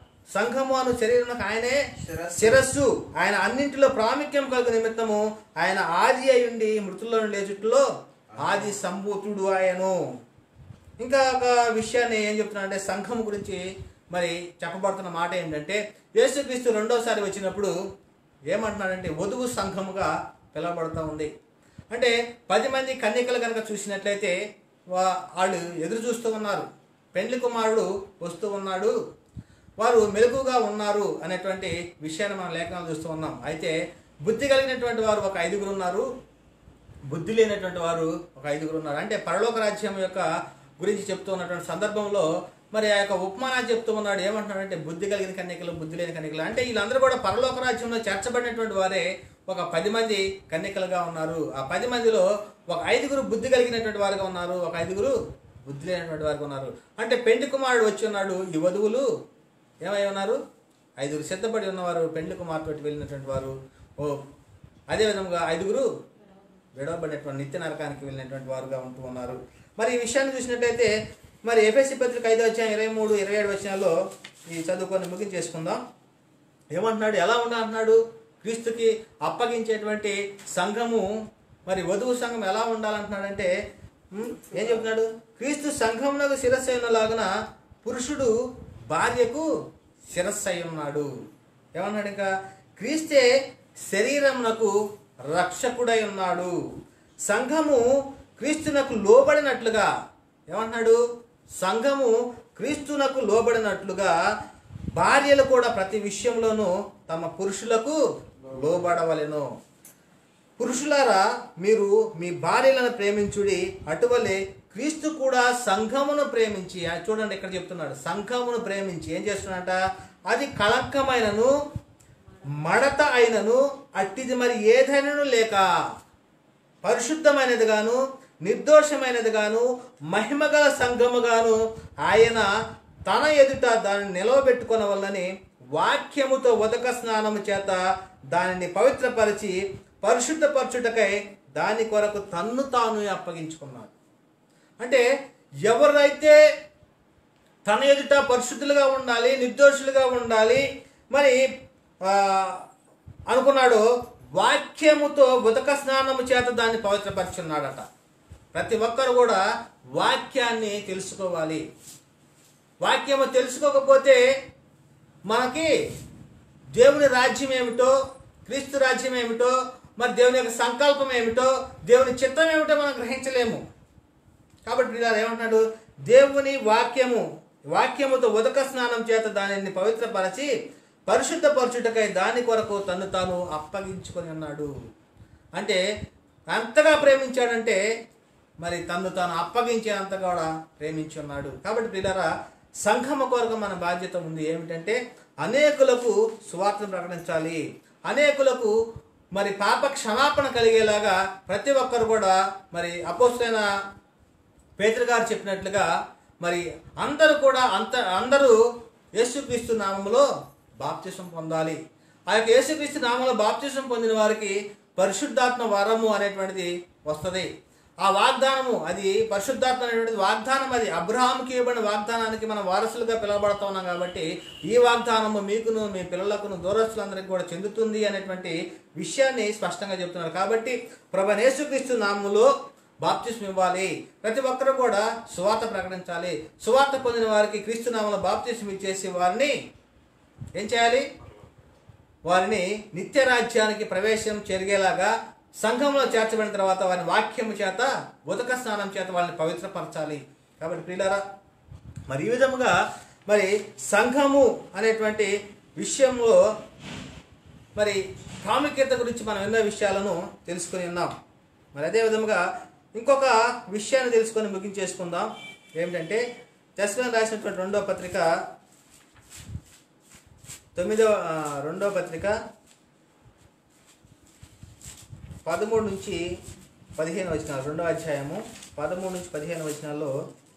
సంఘము అను శరీరమునకు ఆయనే శిరస్సు. శిరస్సు ఆయన అన్నింటిలో ప్రాముఖ్యం కలుగు నిమిత్తము ఆయన ఆది అయి ఉండి మృతుల్లో నుండి లేచుట్లో ఆది సంభూతుడు ఆయను ఇంకా ఒక విషయాన్ని ఏం చెప్తున్నా అంటే సంఘం గురించి మరి చెప్పబడుతున్న మాట ఏంటంటే యేసుక్రీస్తు రెండోసారి వచ్చినప్పుడు ఏమంటున్నాడంటే వధువు సంఘముగా పిలువబడుతూ ఉంది అంటే పది మంది కన్యకలు కనుక చూసినట్లయితే వా- వాళ్ళు ఎదురు చూస్తూ ఉన్నారు పెండ్లి కుమారుడు వస్తూ ఉన్నాడు వారు మెలుగుగా ఉన్నారు అనేటువంటి విషయాన్ని మనం లేఖనాలు చూస్తూ ఉన్నాం అయితే బుద్ధి కలిగినటువంటి వారు ఒక ఐదుగురు ఉన్నారు బుద్ధి లేనటువంటి వారు ఒక ఐదుగురు ఉన్నారు అంటే పరలోక రాజ్యం యొక్క గురించి చెప్తూ ఉన్నటువంటి సందర్భంలో మరి ఆ యొక్క ఉపమానాలు చెప్తూ ఉన్నాడు ఏమంటున్నాడంటే బుద్ధి కలిగిన కన్యకలు బుద్ధి లేని కన్యకలు అంటే వీళ్ళందరూ కూడా పరలోక రాజ్యంలో చేర్చబడినటువంటి వారే ఒక పది మంది కన్యకలుగా ఉన్నారు ఆ పది మందిలో ఒక ఐదుగురు బుద్ధి కలిగినటువంటి వారుగా ఉన్నారు ఒక ఐదుగురు బుద్ధి లేనటువంటి వారుగా ఉన్నారు అంటే పెండి కుమారుడు వచ్చి ఉన్నాడు ఈ వధువులు ఏమై ఉన్నారు ఐదుగురు సిద్ధపడి ఉన్నవారు పెండ్లి కుమార్తె వెళ్ళినటువంటి వారు ఓ అదేవిధంగా ఐదుగురు విడవబడినటువంటి నిత్య నరకానికి వెళ్ళినటువంటి వారుగా ఉంటూ ఉన్నారు మరి ఈ విషయాన్ని చూసినట్లయితే మరి ఎఫ్ఎస్సి పత్రిక ఐదో వచ్చాం ఇరవై మూడు ఇరవై ఏడు వచ్చినాల్లో ఈ చదువుకొని ముగించేసుకుందాం ఏమంటున్నాడు ఎలా ఉండాలంటున్నాడు క్రీస్తుకి అప్పగించేటువంటి సంఘము మరి వధువు సంఘం ఎలా ఉండాలంటున్నాడంటే ఉమ్, ఏం చెప్తున్నాడు క్రీస్తు సంఘమునకు శిరస్సు అయినలాగున పురుషుడు భార్యకు శిరస్సు అయి ఉన్నాడు ఏమన్నాడు ఇంకా క్రీస్తే శరీరమునకు రక్షకుడై ఉన్నాడు సంఘము క్రీస్తునకు లోబడినట్లుగా ఏమంటున్నాడు సంఘము క్రీస్తునకు లోబడినట్లుగా భార్యలు కూడా ప్రతి విషయంలోనూ తమ పురుషులకు లోబడవలెను పురుషులారా మీరు మీ భార్యలను ప్రేమించుడి అటువలే క్రీస్తు కూడా సంఘమును ప్రేమించి ఆ చూడండి ఇక్కడ చెప్తున్నాడు సంఘమును ప్రేమించి ఏం చేస్తున్నాడట అది కళంకమైనను మడత అయినను అట్టిది మరి ఏదైనను లేక పరిశుద్ధమైనది గాను నిర్దోషమైనది గాను మహిమగల సంఘము గాను ఆయన తన ఎదుట దానిని నిలవబెట్టుకొనవల్లని వాక్యముతో ఉదక స్నానము చేత దానిని పవిత్రపరిచి పరిశుద్ధపరచుటకై దాని కొరకు తన్ను తాను అప్పగించుకున్నాడు అంటే ఎవరైతే తన ఎదుట పరిశుద్ధులుగా ఉండాలి నిర్దోషులుగా ఉండాలి మరి ఆ, అనుకున్నాడు వాక్యముతో ఉదక స్నానము చేత దాన్ని పవిత్రపరుచున్నాడట ప్రతి ఒక్కరు కూడా వాక్యాన్ని తెలుసుకోవాలి వాక్యము తెలుసుకోకపోతే మనకి దేవుని రాజ్యం ఏమిటో క్రీస్తు రాజ్యం ఏమిటో మరి దేవుని యొక్క సంకల్పం ఏమిటో దేవుని చిత్తం ఏమిటో మనం గ్రహించలేము కాబట్టి ఇలా ఏమంటున్నాడు దేవుని వాక్యము వాక్యముతో ఉదక స్నానం చేత దానిని పవిత్రపరచి పరిశుద్ధపరచుటకై దాని కొరకు తను తాను అప్పగించుకొని ఉన్నాడు అంటే అంతగా ప్రేమించాడంటే మరి తను తాను అప్పగించేంత కూడా ప్రేమించి ఉన్నాడు కాబట్టి పిల్లరా సంఘము కొరకు మన బాధ్యత ఉంది ఏమిటంటే అనేకులకు సువార్తను ప్రకటించాలి అనేకులకు మరి పాప క్షమాపణ కలిగేలాగా ప్రతి ఒక్కరు కూడా మరి అపోసైన పేతురు గారు చెప్పినట్లుగా మరి అందరూ కూడా అంత అందరూ యేసుక్రీస్తు నామములో బాప్తిసం పొందాలి ఆ యొక్క యేసుక్రీస్తు నామంలో బాప్తిసం పొందిన వారికి పరిశుద్ధాత్మ వరము అనేటువంటిది వస్తుంది ఆ వాగ్దానము అది పరిశుద్ధాత్మ అనేటువంటిది వాగ్దానం అది అబ్రహాంకి ఇవ్వబడిన వాగ్దానానికి మనం వారసులుగా పిలవబడతా ఉన్నాం కాబట్టి ఈ వాగ్దానము మీకును మీ పిల్లలకును దూరస్తులందరికీ కూడా చెందుతుంది అనేటువంటి విషయాన్ని స్పష్టంగా చెప్తున్నారు కాబట్టి ప్రభు యేసుక్రీస్తు నామములో బాప్తిస్మ ఇవ్వాలి ప్రతి ఒక్కరు కూడా సువార్త ప్రకటించాలి సువార్త పొందిన వారికి క్రీస్తు నామంలో బాప్తిస్మ ఇచ్చేసి వారిని ఏం చేయాలి వారిని నిత్య రాజ్యానికి ప్రవేశం జరిగేలాగా సంఘంలో చేర్చబడిన తర్వాత వారి వాక్యము చేత ఉదక స్నానం చేత వాళ్ళని పవిత్రపరచాలి కాబట్టి ప్రియులారా మరి ఈ విధముగా మరి సంఘము అనేటువంటి విషయంలో మరి ప్రాముఖ్యత గురించి మనం ఎన్నో విషయాలను తెలుసుకుని ఉన్నాం మరి అదే విధముగా ఇంకొక విషయాన్ని తెలుసుకొని ముగించేసుకుందాం ఏమిటంటే తెస్లను రాసినటువంటి రెండో పత్రిక తొమ్మిదో ఆ, రెండో పత్రిక పదమూడు నుంచి పదిహేను వచనాలు రెండో అధ్యాయము పదమూడు నుంచి పదిహేను వచనాల్లో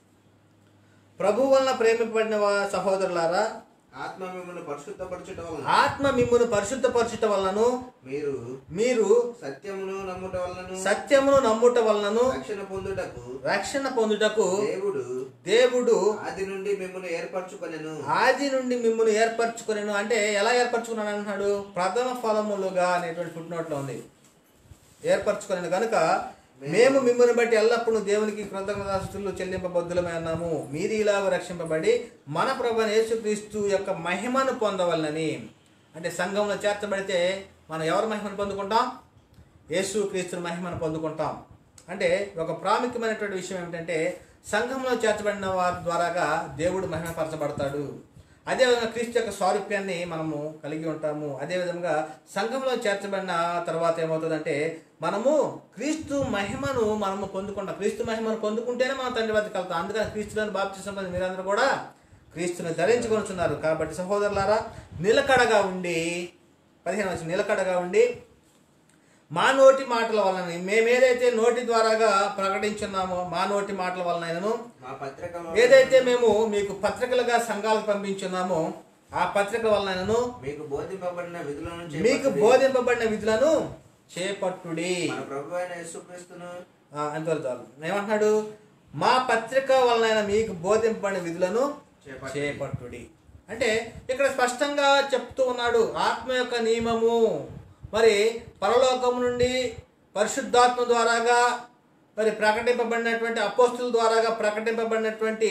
ప్రభు వలన ప్రేమింపబడిన వా- సహోదరులారా ఆత్మ మిమ్మల్ని పరిశుద్ధపరచుట వలన ఆత్మ మిమ్మును పరిశుద్ధపరచుట వలనను మీరు మీరు సత్యమును నమ్ముట వలన సత్యమును నమ్ముట వలనను రక్షణ పొందుటకు రక్షణ పొందుటకు దేవుడు దేవుడు ఆది నుండి మిమ్మల్ని ఏర్పరచుకొనెను ఆది నుండి మిమ్మల్ని ఏర్పరచుకునేను అంటే ఎలా ఏర్పరచుకున్నాను అంటున్నాడు ప్రథమ ఫలములుగా అనేటువంటి ఫుట్ నోట్లో ఉంది ఏర్పరచుకునేను కనుక మేము మిమ్మల్ని బట్టి ఎల్లప్పుడూ దేవునికి కృతజ్ఞతాస్తులు చెల్లింపబద్దులమై ఉన్నాము మీరు ఇలాగ రక్షింపబడి మన ప్రభు యేసుక్రీస్తు యొక్క మహిమను పొందవలనని అంటే సంఘంలో చేర్చబడితే మనం ఎవరి మహిమను పొందుకుంటాం యేసు క్రీస్తుని మహిమను పొందుకుంటాం అంటే ఒక ప్రాముఖ్యమైనటువంటి విషయం ఏమిటంటే సంఘంలో చేర్చబడిన వారి ద్వారాగా దేవుడు మహిమపరచబడతాడు అదేవిధంగా క్రీస్తు యొక్క స్వారూప్యాన్ని మనము కలిగి ఉంటాము అదేవిధంగా సంఘంలో చేర్చబడిన తర్వాత ఏమవుతుందంటే మనము క్రీస్తు మహిమను మనము పొందుకుంటాం క్రీస్తు మహిమను పొందుకుంటేనే మనం తండ్రి వద్దకు వెళ్తాం అందుకని క్రీస్తులను బాప్తిసం పొంది మీరందరూ కూడా క్రీస్తుని ధరించుకొనుచున్నారు కాబట్టి సహోదరులారా నిలకడగా ఉండి పదిహేను వచ్చిన నిలకడగా ఉండి మా నోటి మాటల వలన మేమేదైతే నోటి ద్వారాగా ప్రకటించున్నామో మా నోటి మాటల వలనను మా పత్రిక ఏదైతే మేము మీకు పత్రికలుగా సంఘాలకు పంపించున్నామో ఆ పత్రిక వలనను మీకు బోధింపబడిన విధులను మీకు చేపట్టుడి. బోధింపబడిన విధులను చేపట్టుడి మన ప్రభు అయిన యేసుక్రీస్తును ఆ, అంతవరకు చాలు ఏమంటున్నాడు మా పత్రిక వలన మీకు బోధింపబడిన విధులను చేపట్టుడి. చేపట్టుడి అంటే ఇక్కడ స్పష్టంగా చెప్తూ ఉన్నాడు ఆత్మ యొక్క నియమము మరి పరలోకం నుండి పరిశుద్ధాత్మ ద్వారాగా మరి ప్రకటింపబడినటువంటి అపోస్తుల ద్వారాగా ప్రకటింపబడినటువంటి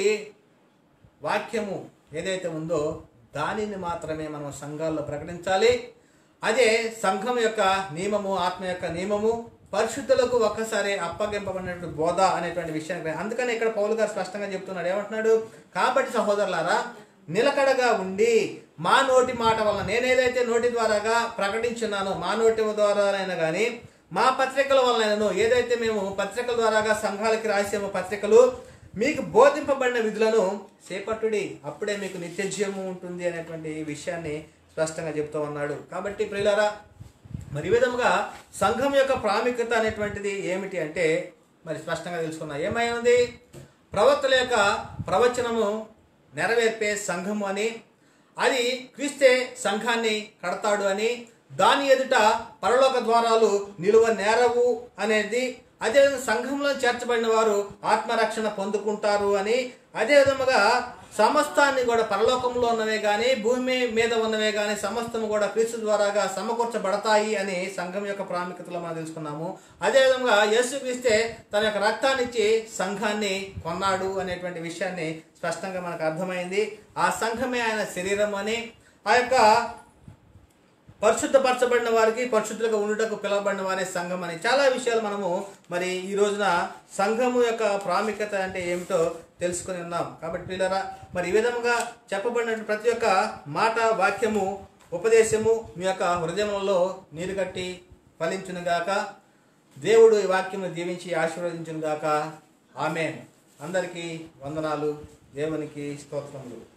వాక్యము ఏదైతే ఉందో దానిని మాత్రమే మనం సంఘాల్లో ప్రకటించాలి అదే సంఘం యొక్క నియమము ఆత్మ యొక్క నియమము పరిశుద్ధులకు ఒక్కసారి అప్పగింపబడినటువంటి బోధ అనేటువంటి విషయాన్ని అందుకని ఇక్కడ పౌలు గారు స్పష్టంగా చెప్తున్నాడు ఏమంటున్నాడు కాబట్టి సహోదరులారా నిలకడగా ఉండి మా నోటి మాట వలన నేనేదైతే నోటి ద్వారాగా ప్రకటించున్నానో మా నోటి ద్వారానైనా కానీ మా పత్రికల వలనను ఏదైతే మేము పత్రికల ద్వారాగా సంఘాలకి రాసామో పత్రికలు మీకు బోధింపబడిన విధులను చేపట్టుడి అప్పుడే మీకు నిత్య జీవము ఉంటుంది అనేటువంటి విషయాన్ని స్పష్టంగా చెప్తూ ఉన్నాడు కాబట్టి ప్రియులారా మరి ఈ విధముగా సంఘం యొక్క ప్రాముఖ్యత అనేటువంటిది ఏమిటి అంటే మరి స్పష్టంగా తెలుసుకున్నా ఏమై ఉంది ప్రవక్తల యొక్క ప్రవచనము నెరవేర్పే సంఘము అని అది క్రీస్తే సంఘాన్ని కడతాడు అని దాని ఎదుట పరలోక ద్వారాలు నిలువ నేరవు అనేది అదేవిధంగా సంఘంలో చేర్చబడిన వారు ఆత్మరక్షణ పొందుకుంటారు అని అదే విధముగా సమస్తాన్ని కూడా పరలోకంలో ఉన్నవే కానీ భూమి మీద ఉన్నవే కానీ సమస్తము కూడా క్రీస్తు ద్వారాగా సమకూర్చబడతాయి అని సంఘం యొక్క ప్రాముఖ్యతలో మనం తెలుసుకున్నాము అదేవిధంగా యేసుక్రీస్తే తన యొక్క రక్తాన్ని ఇచ్చి సంఘాన్ని కొన్నాడు అనేటువంటి విషయాన్ని స్పష్టంగా మనకు అర్థమైంది ఆ సంఘమే ఆయన శరీరం అని ఆ యొక్క పరిశుద్ధపరచబడిన వారికి పరిశుద్ధులుగా ఉండుటకు పిలువబడిన వారే సంఘం అని చాలా విషయాలు మనము మరి ఈ రోజున సంఘము యొక్క ప్రాముఖ్యత అంటే ఏమిటో తెలుసుకొని ఉన్నాం కాబట్టి పిల్లరా మరి ఈ విధంగా చెప్పబడిన ప్రతి ఒక్క మాట వాక్యము ఉపదేశము మీ యొక్క హృదయంలో నీరు కట్టి ఫలించునుగాక దేవుడు ఈ వాక్యమును దీవించి ఆశీర్వదించునుగాక ఆమె అందరికీ వందనాలు దేవునికి స్తోత్రములు